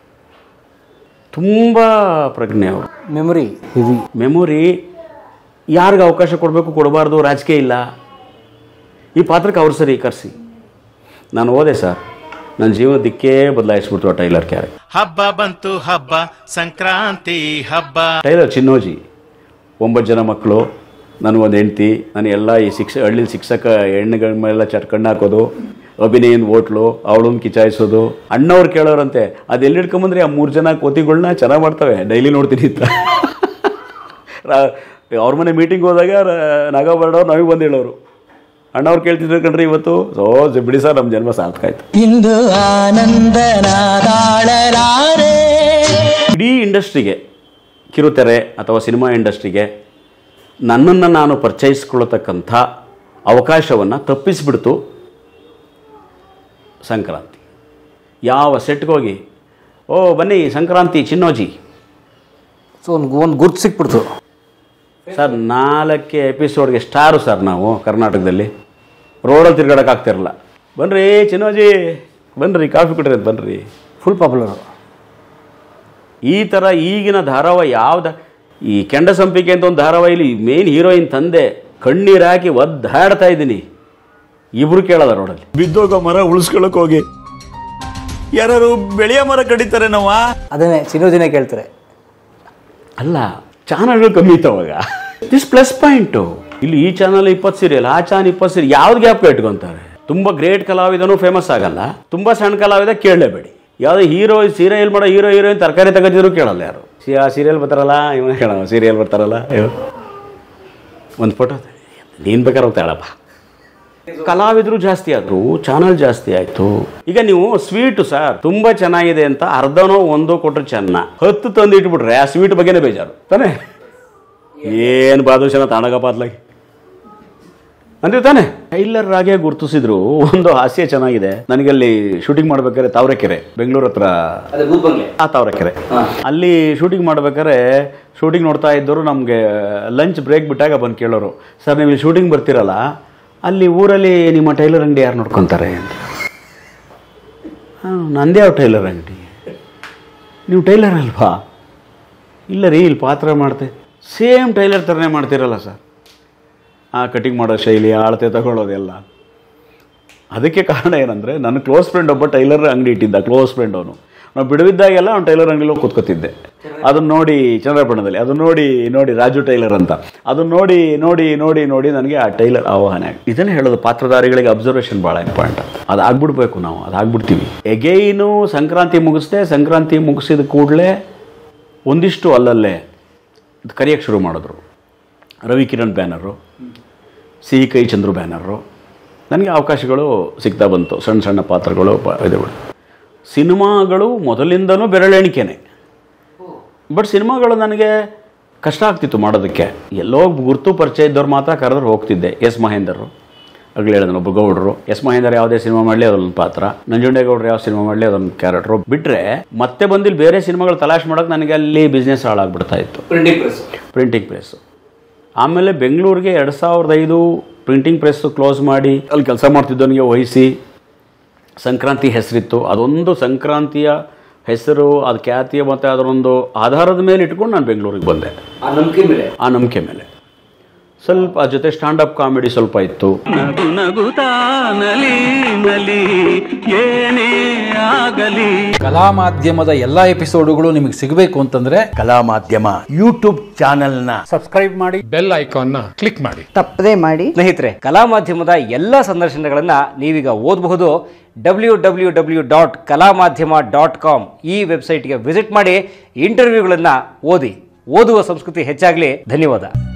ತುಂಬ ಪ್ರಜ್ಞೆ ಅವರು
ಮೆಮೊರಿ ಇದು
ಮೆಮೊರಿ ಯಾರಿಗೆ ಅವಕಾಶ ಕೊಡಬೇಕು ಕೊಡಬಾರ್ದು ರಾಜಕೀಯ ಇಲ್ಲ ಈ ಪಾತ್ರಕ್ಕೆ ಅವ್ರು ಸರಿ ಕರೆಸಿ ನಾನು ಹೋದೆ ಸರ್ ನನ್ನ ಜೀವನ ದಿಕ್ಕೇ ಬದಲಾಯಿಸ್ಬಿಡ್ತು ಆ ಟೈಲರ್ ಕ್ಯಾರೆ
ಹಬ್ಬ ಬಂತು ಹಬ್ಬ ಸಂಕ್ರಾಂತಿ ಹಬ್ಬ
ಟೈಲರ್ ಚಿನ್ನೋಜಿ ಒಂಬತ್ತು ಜನ ಮಕ್ಕಳು ನನಗೊಂದು ಹೆಂಡ್ತಿ ನಾನು ಎಲ್ಲ ಈ ಶಿಕ್ಷ ಹಳ್ಳಿಲಿ ಶಿಕ್ಷಕ ಹೆಣ್ಣುಗಳ ಮೇಲೆಲ್ಲ ಚಟ್ ಕಣ್ಣು ಹಾಕೋದು ಅಭಿನಯನ್ ಹೋಟ್ಲು ಅವಳನ್ನ ಕಿಚಾಯಿಸೋದು ಅಣ್ಣವ್ರು ಕೇಳೋರಂತೆ ಅದು ಎಲ್ಲಿ ಹಿಡ್ಕೊಂಬಂದ್ರೆ ಆ ಮೂರು ಜನ ಕೋತಿಗಳನ್ನ ಚೆನ್ನಾಗಿ ಮಾಡ್ತವೆ ಡೈಲಿ ನೋಡ್ತೀನಿ ಅಂತ ರಾ- ಅವ್ರ ಮನೆ ಮೀಟಿಂಗ್ ಹೋದಾಗ ರ- ನಾಗಾಭರಣವ್ರು ನಮಗೆ ಬಂದು ಹೇಳೋರು ಅಣ್ಣವ್ರು ಕೇಳ್ತಿದ್ರು ಕಣ್ರಿ ಇವತ್ತು ಓ ಬಿಡಿ ಸರ್ ನಮ್ಮ ಜನ್ಮ ಸಾರ್ಥಕ ಆಯ್ತು
ಇಂದು ಆನಂದನ ತಾಳಲಾರೆ
ಇಡೀ ಇಂಡಸ್ಟ್ರಿಗೆ ಕಿರುತೆರೆ ಅಥವಾ ಸಿನಿಮಾ ಇಂಡಸ್ಟ್ರಿಗೆ ನನ್ನನ್ನು ನಾನು ಪರಿಚಯಿಸ್ಕೊಳ್ಳತಕ್ಕಂಥ ಅವಕಾಶವನ್ನು ತಪ್ಪಿಸಿಬಿಡ್ತು ಸಂಕ್ರಾಂತಿ ಯಾವ ಸೆಟ್ಗೆ ಹೋಗಿ ಓ ಬನ್ನಿ ಸಂಕ್ರಾಂತಿ ಚಿನ್ನೋಜಿ
ಸೊ ಒಂದು ಒಂದು ಗುರ್ತು ಸಿಕ್ಬಿಡ್ತು
ಸರ್ ನಾಲ್ಕೆ ಎಪಿಸೋಡ್ಗೆ ಸ್ಟಾರು ಸರ್ ನಾವು ಕರ್ನಾಟಕದಲ್ಲಿ ರೋಡಲ್ಲಿ ತಿರ್ಗಾಡಕ್ಕೆ ಆಗ್ತಿರಲ್ಲ ಬನ್ರಿ ಚಿನ್ನೋಜಿ ಬನ್ರಿ ಕಾಫಿ ಕುಡ್ರಿ ಅಂತ ಬನ್ರಿ
ಫುಲ್ ಪಾಪ್ಯುಲರ್
ಈ ಥರ ಈಗಿನ ಧಾರಾವಾಹಿ ಯಾವ್ದು ಈ ಕೆಂಡ ಸಂಪಿಗೆ ಅಂತ ಒಂದು ಧಾರಾವಾಹಿಲಿ ಮೇನ್ ಹೀರೋಯಿನ್ ತಂದೆ ಕಣ್ಣೀರು ಹಾಕಿ ಒದ್ದಾಡ್ತಾ ಇದ್ದೀನಿ ಇಬ್ರು ಕೇಳದ ರೋಡಲ್ಲಿ
ಬಿದ್ದೋಗೋ ಮರ ಉಳಿಸ್ಕೊಳಕ್ ಹೋಗಿ ಯಾರು ಬೆಳೆಯ ಮರ ಕಡಿತಾರೆ ನಾವ
ಅದನ್ನೇ ಸಿನೋಜಿನೇ ಕೇಳ್ತಾರೆ
ಅಲ್ಲ ಚಾನಲ್ಗಳು ಕಮ್ಮಿ ಇತ್ತು ಅವಾಗ ದಿಸ್ ಪ್ಲಸ್ ಪಾಯಿಂಟು ಇಲ್ಲಿ ಈ ಚಾನಲ್ ಇಪ್ಪತ್ತು ಸೀರಿಯಲ್ ಆ ಚಾನಲ್ ಇಪ್ಪತ್ತು ಸೀರಿಯಲ್ ಯಾವ್ದು ಗ್ಯಾಪ್ ಇಟ್ಕೊಂತಾರೆ ತುಂಬ ಗ್ರೇಟ್ ಕಲಾವಿದನೂ ಫೇಮಸ್ ಆಗಲ್ಲ ತುಂಬ ಸಣ್ಣ ಕಲಾವಿದ ಕೇಳಲೇಬೇಡಿ ಯಾವುದೋ ಹೀರೋ ಸೀರಿಯಲ್ ಮಾಡೋ ಹೀರೋ ಹೀರೋಯಿನ್ ತರಕಾರಿ ತಗೋತಿದ್ರು ಕೇಳಲ್ಲ ಯಾರು ಸಿ ಆ ಸೀರಿಯಲ್ ಬರ್ತಾರಲ್ಲ ಇವನೇ ಕೇಳೋ ಸೀರಿಯಲ್ ಬರ್ತಾರಲ್ಲ ಒಂದು ಫೋಟೋ ನೀನು ಬೇಕಾದ್ರೆ ಹೋಗ್ತಾ ಹೇಳಪ್ಪ ಕಲಾವಿದರು ಜಾಸ್ತಿ ಆದರು ಚಾನಲ್ ಜಾಸ್ತಿ ಆಯಿತು ಈಗ ನೀವು ಸ್ವೀಟು ಸರ್ ತುಂಬ ಚೆನ್ನಾಗಿದೆ ಅಂತ ಅರ್ಧನೋ ಒಂದೋ ಕೊಟ್ಟರೆ ಚೆನ್ನ ಹತ್ತು ತಂದು ಇಟ್ಬಿಟ್ರೆ ಆ ಸ್ವೀಟ್ ಬಗ್ಗೆನೇ ಬೇಜಾರು ತಾನೇ ಏನು ಬಾದುಶನ ತಾಣಗ ಪಾತ್ಲಾಗಿ ಅಂತೀವಿ ತಾನೆ ಟೈಲರ್ ಆಗೆ ಗುರುತಿಸಿದ್ರು ಒಂದು ಹಾಸ್ಯ ಚೆನ್ನಾಗಿದೆ ನನಗಲ್ಲಿ ಶೂಟಿಂಗ್ ಮಾಡ್ಬೇಕಾದ್ರೆ ತಾವರೆಕೆರೆ ಬೆಂಗಳೂರು ಹತ್ರ ಆ ತಾವರೆಕೆರೆ ಅಲ್ಲಿ ಶೂಟಿಂಗ್ ಮಾಡ್ಬೇಕಾದ್ರೆ ಶೂಟಿಂಗ್ ನೋಡ್ತಾ ಇದ್ದವರು ನಮಗೆ ಲಂಚ್ ಬ್ರೇಕ್ ಬಿಟ್ಟಾಗ ಬಂದು ಕೇಳೋರು ಸರ್ ನೀವು ಶೂಟಿಂಗ್ ಬರ್ತಿರಲ್ಲ ಅಲ್ಲಿ ಊರಲ್ಲಿ ನಿಮ್ಮ ಟೈಲರ್ ಅಂಗಡಿ ಯಾರು ನೋಡ್ಕೊತಾರೆ ಅಂತ ಹಾಂ ನಂದೇ ಯಾವ ಟೈಲರ್ ಅಂಗಡಿ ನೀವು ಟೈಲರ್ ಅಲ್ವಾ ಇಲ್ಲ ರೀ ಇಲ್ಲಿ ಪಾತ್ರ ಮಾಡ್ತೆ ಸೇಮ್ ಟೈಲರ್ ಥರನೇ ಮಾಡ್ತೀರಲ್ಲ ಸರ್ ಆ ಕಟಿಂಗ್ ಮಾಡೋ ಶೈಲಿ ಅಳತೆ ತಗೊಳ್ಳೋದೆಲ್ಲ ಅದಕ್ಕೆ ಕಾರಣ ಏನಂದರೆ ನನ್ನ ಕ್ಲೋಸ್ ಫ್ರೆಂಡ್ ಒಬ್ಬ ಟೈಲರ್ ಅಂಗಡಿ ಇಟ್ಟಿದ್ದ ಕ್ಲೋಸ್ ಫ್ರೆಂಡ್ ಅವನು ನಾವು ಬಿಡುವಿದ್ದಾಗೆಲ್ಲ ಅವ್ನು ಟೈಲರ್ ಅಂಗಡಿಲಿ ಹೋಗಿ ಕೂತ್ಕೊತಿದ್ದೆ ಅದನ್ನ ನೋಡಿ ಚಂದ್ರಪಟ್ಟಣದಲ್ಲಿ ಅದನ್ನ ನೋಡಿ ನೋಡಿ ರಾಜು ಟೈಲರ್ ಅಂತ ಅದನ್ನ ನೋಡಿ ನೋಡಿ ನೋಡಿ ನೋಡಿ ನನಗೆ ಆ ಟೈಲರ್ ಆವಾಹನೆ ಆಗಿ ಇದನ್ನೇ ಹೇಳೋದು ಪಾತ್ರಧಾರಿಗಳಿಗೆ ಅಬ್ಸರ್ವೇಷನ್ ಭಾಳ ಇಂಪಾರ್ಟೆಂಟ್ ಅದು ಆಗ್ಬಿಡ್ಬೇಕು ನಾವು ಅದು ಆಗ್ಬಿಡ್ತೀವಿ ಎಗೈನು ಸಂಕ್ರಾಂತಿ ಮುಗಿಸ್ದೆ ಸಂಕ್ರಾಂತಿ ಮುಗಿಸಿದ ಕೂಡಲೇ ಒಂದಿಷ್ಟು ಅಲ್ಲಲ್ಲೇ ಇದು ಕರೆಯೋಕ್ಕೆ ಶುರು ಮಾಡಿದ್ರು ರವಿ ಕಿರಣ್ ಬ್ಯಾನರು ಸಿಹಿ ಕೈ ಚಂದ್ರು ಬ್ಯಾನರು ನನಗೆ ಅವಕಾಶಗಳು ಸಿಗ್ತಾ ಬಂತು ಸಣ್ಣ ಸಣ್ಣ ಪಾತ್ರಗಳು ಪ- ಇದುಗಳು ಸಿನಿಮಾಗಳು ಮೊದಲಿಂದನೂ ಬೆರಳೆಣಿಕೆನೆ ಬಟ್ ಸಿನಿಮಾಗಳು ನನಗೆ ಕಷ್ಟ ಆಗ್ತಿತ್ತು ಮಾಡೋದಕ್ಕೆ ಎಲ್ಲೋ ಗುರ್ತು ಪರಿಚಯ ಇದ್ದವ್ರು ಮಾತ್ರ ಕರೆದ್ರೆ ಹೋಗ್ತಿದ್ದೆ ಎಸ್ ಮಹೇಂದರ್ ಆಗ್ಲೇ ಹೇಳಿದ್ರು ಒಬ್ಬ ಗೌಡ್ರು ಎಸ್ ಮಹೇಂದರ್ ಯಾವುದೇ ಸಿನಿಮಾ ಮಾಡಲಿ ಅದೊಂದು ಪಾತ್ರ ನಂಜುಂಡೇಗೌಡರು ಯಾವ ಸಿನಿಮಾ ಮಾಡಲಿ ಅದೊಂದು ಕ್ಯಾರೆಕ್ಟ್ರು ಬಿಟ್ಟರೆ ಮತ್ತೆ ಬಂದಿಲ್ಲಿ ಬೇರೆ ಸಿನಿಮಾಗಳು ತಲಾಶ್ ಮಾಡೋಕೆ ನನಗೆ ಅಲ್ಲಿ ಬಿಸ್ನೆಸ್ ಹಾಳಾಗ್ಬಿಡ್ತಾ ಇತ್ತು ಪ್ರಿಂಟಿಂಗ್ ಪ್ರೆಸ್ಸು ಆಮೇಲೆ ಬೆಂಗಳೂರಿಗೆ ಎರಡು ಸಾವಿರದ ಐದು ಪ್ರಿಂಟಿಂಗ್ ಪ್ರೆಸ್ಸು ಕ್ಲೋಸ್ ಮಾಡಿ ಅಲ್ಲಿ ಕೆಲಸ ಮಾಡ್ತಿದ್ದವನಿಗೆ ವಹಿಸಿ ಸಂಕ್ರಾಂತಿ ಹೆಸರಿತ್ತು ಅದೊಂದು ಸಂಕ್ರಾಂತಿಯ ಹೆಸರು ಅದು ಖ್ಯಾತಿಯ ಮತ್ತು ಅದರೊಂದು ಆಧಾರದ ಮೇಲೆ ಇಟ್ಕೊಂಡು ನಾನು ಬೆಂಗಳೂರಿಗೆ ಬಂದೆ
ಆ ನಂಬಿಕೆ ಮೇಲೆ
ಆ ನಂಬಿಕೆ ಮೇಲೆ ಸ್ವಲ್ಪ ಅದ್ರ ಜೊತೆ ಸ್ಟ್ಯಾಂಡಪ್ ಕಾಮಿಡಿ ಸ್ವಲ್ಪ ಇತ್ತು
ಕಲಾ ಮಾಧ್ಯಮದ ಎಲ್ಲಾ ಎಪಿಸೋಡುಗಳು ನಿಮಗೆ ಸಿಗಬೇಕು ಅಂತಂದ್ರೆ
ಕಲಾ ಮಾಧ್ಯಮ ಯೂಟ್ಯೂಬ್ ಚಾನೆಲ್ನ
ಸಬ್ಸ್ಕ್ರೈಬ್ ಮಾಡಿ
ಬೆಲ್ ಐಕಾನ್ನ ಕ್ಲಿಕ್ ಮಾಡಿ
ತಪ್ಪದೇ ಮಾಡಿ
ಸ್ನೇಹಿತರೆ ಕಲಾ ಮಾಧ್ಯಮದ ಎಲ್ಲ ಸಂದರ್ಶನಗಳನ್ನು ನೀವೀಗ ಓದಬಹುದು ಡಬ್ಲ್ಯೂ ಡಬ್ಲ್ಯೂ ಡಬ್ಲ್ಯೂ ಡಾಟ್ ಕಲಾ ಮಾಧ್ಯಮ ಡಾಟ್ ಕಾಮ್ ಈ ವೆಬ್ಸೈಟ್ಗೆ ವಿಸಿಟ್ ಮಾಡಿ ಇಂಟರ್ವ್ಯೂಗಳನ್ನು ಓದಿ ಓದುವ ಸಂಸ್ಕೃತಿ ಹೆಚ್ಚಾಗಲಿ ಧನ್ಯವಾದ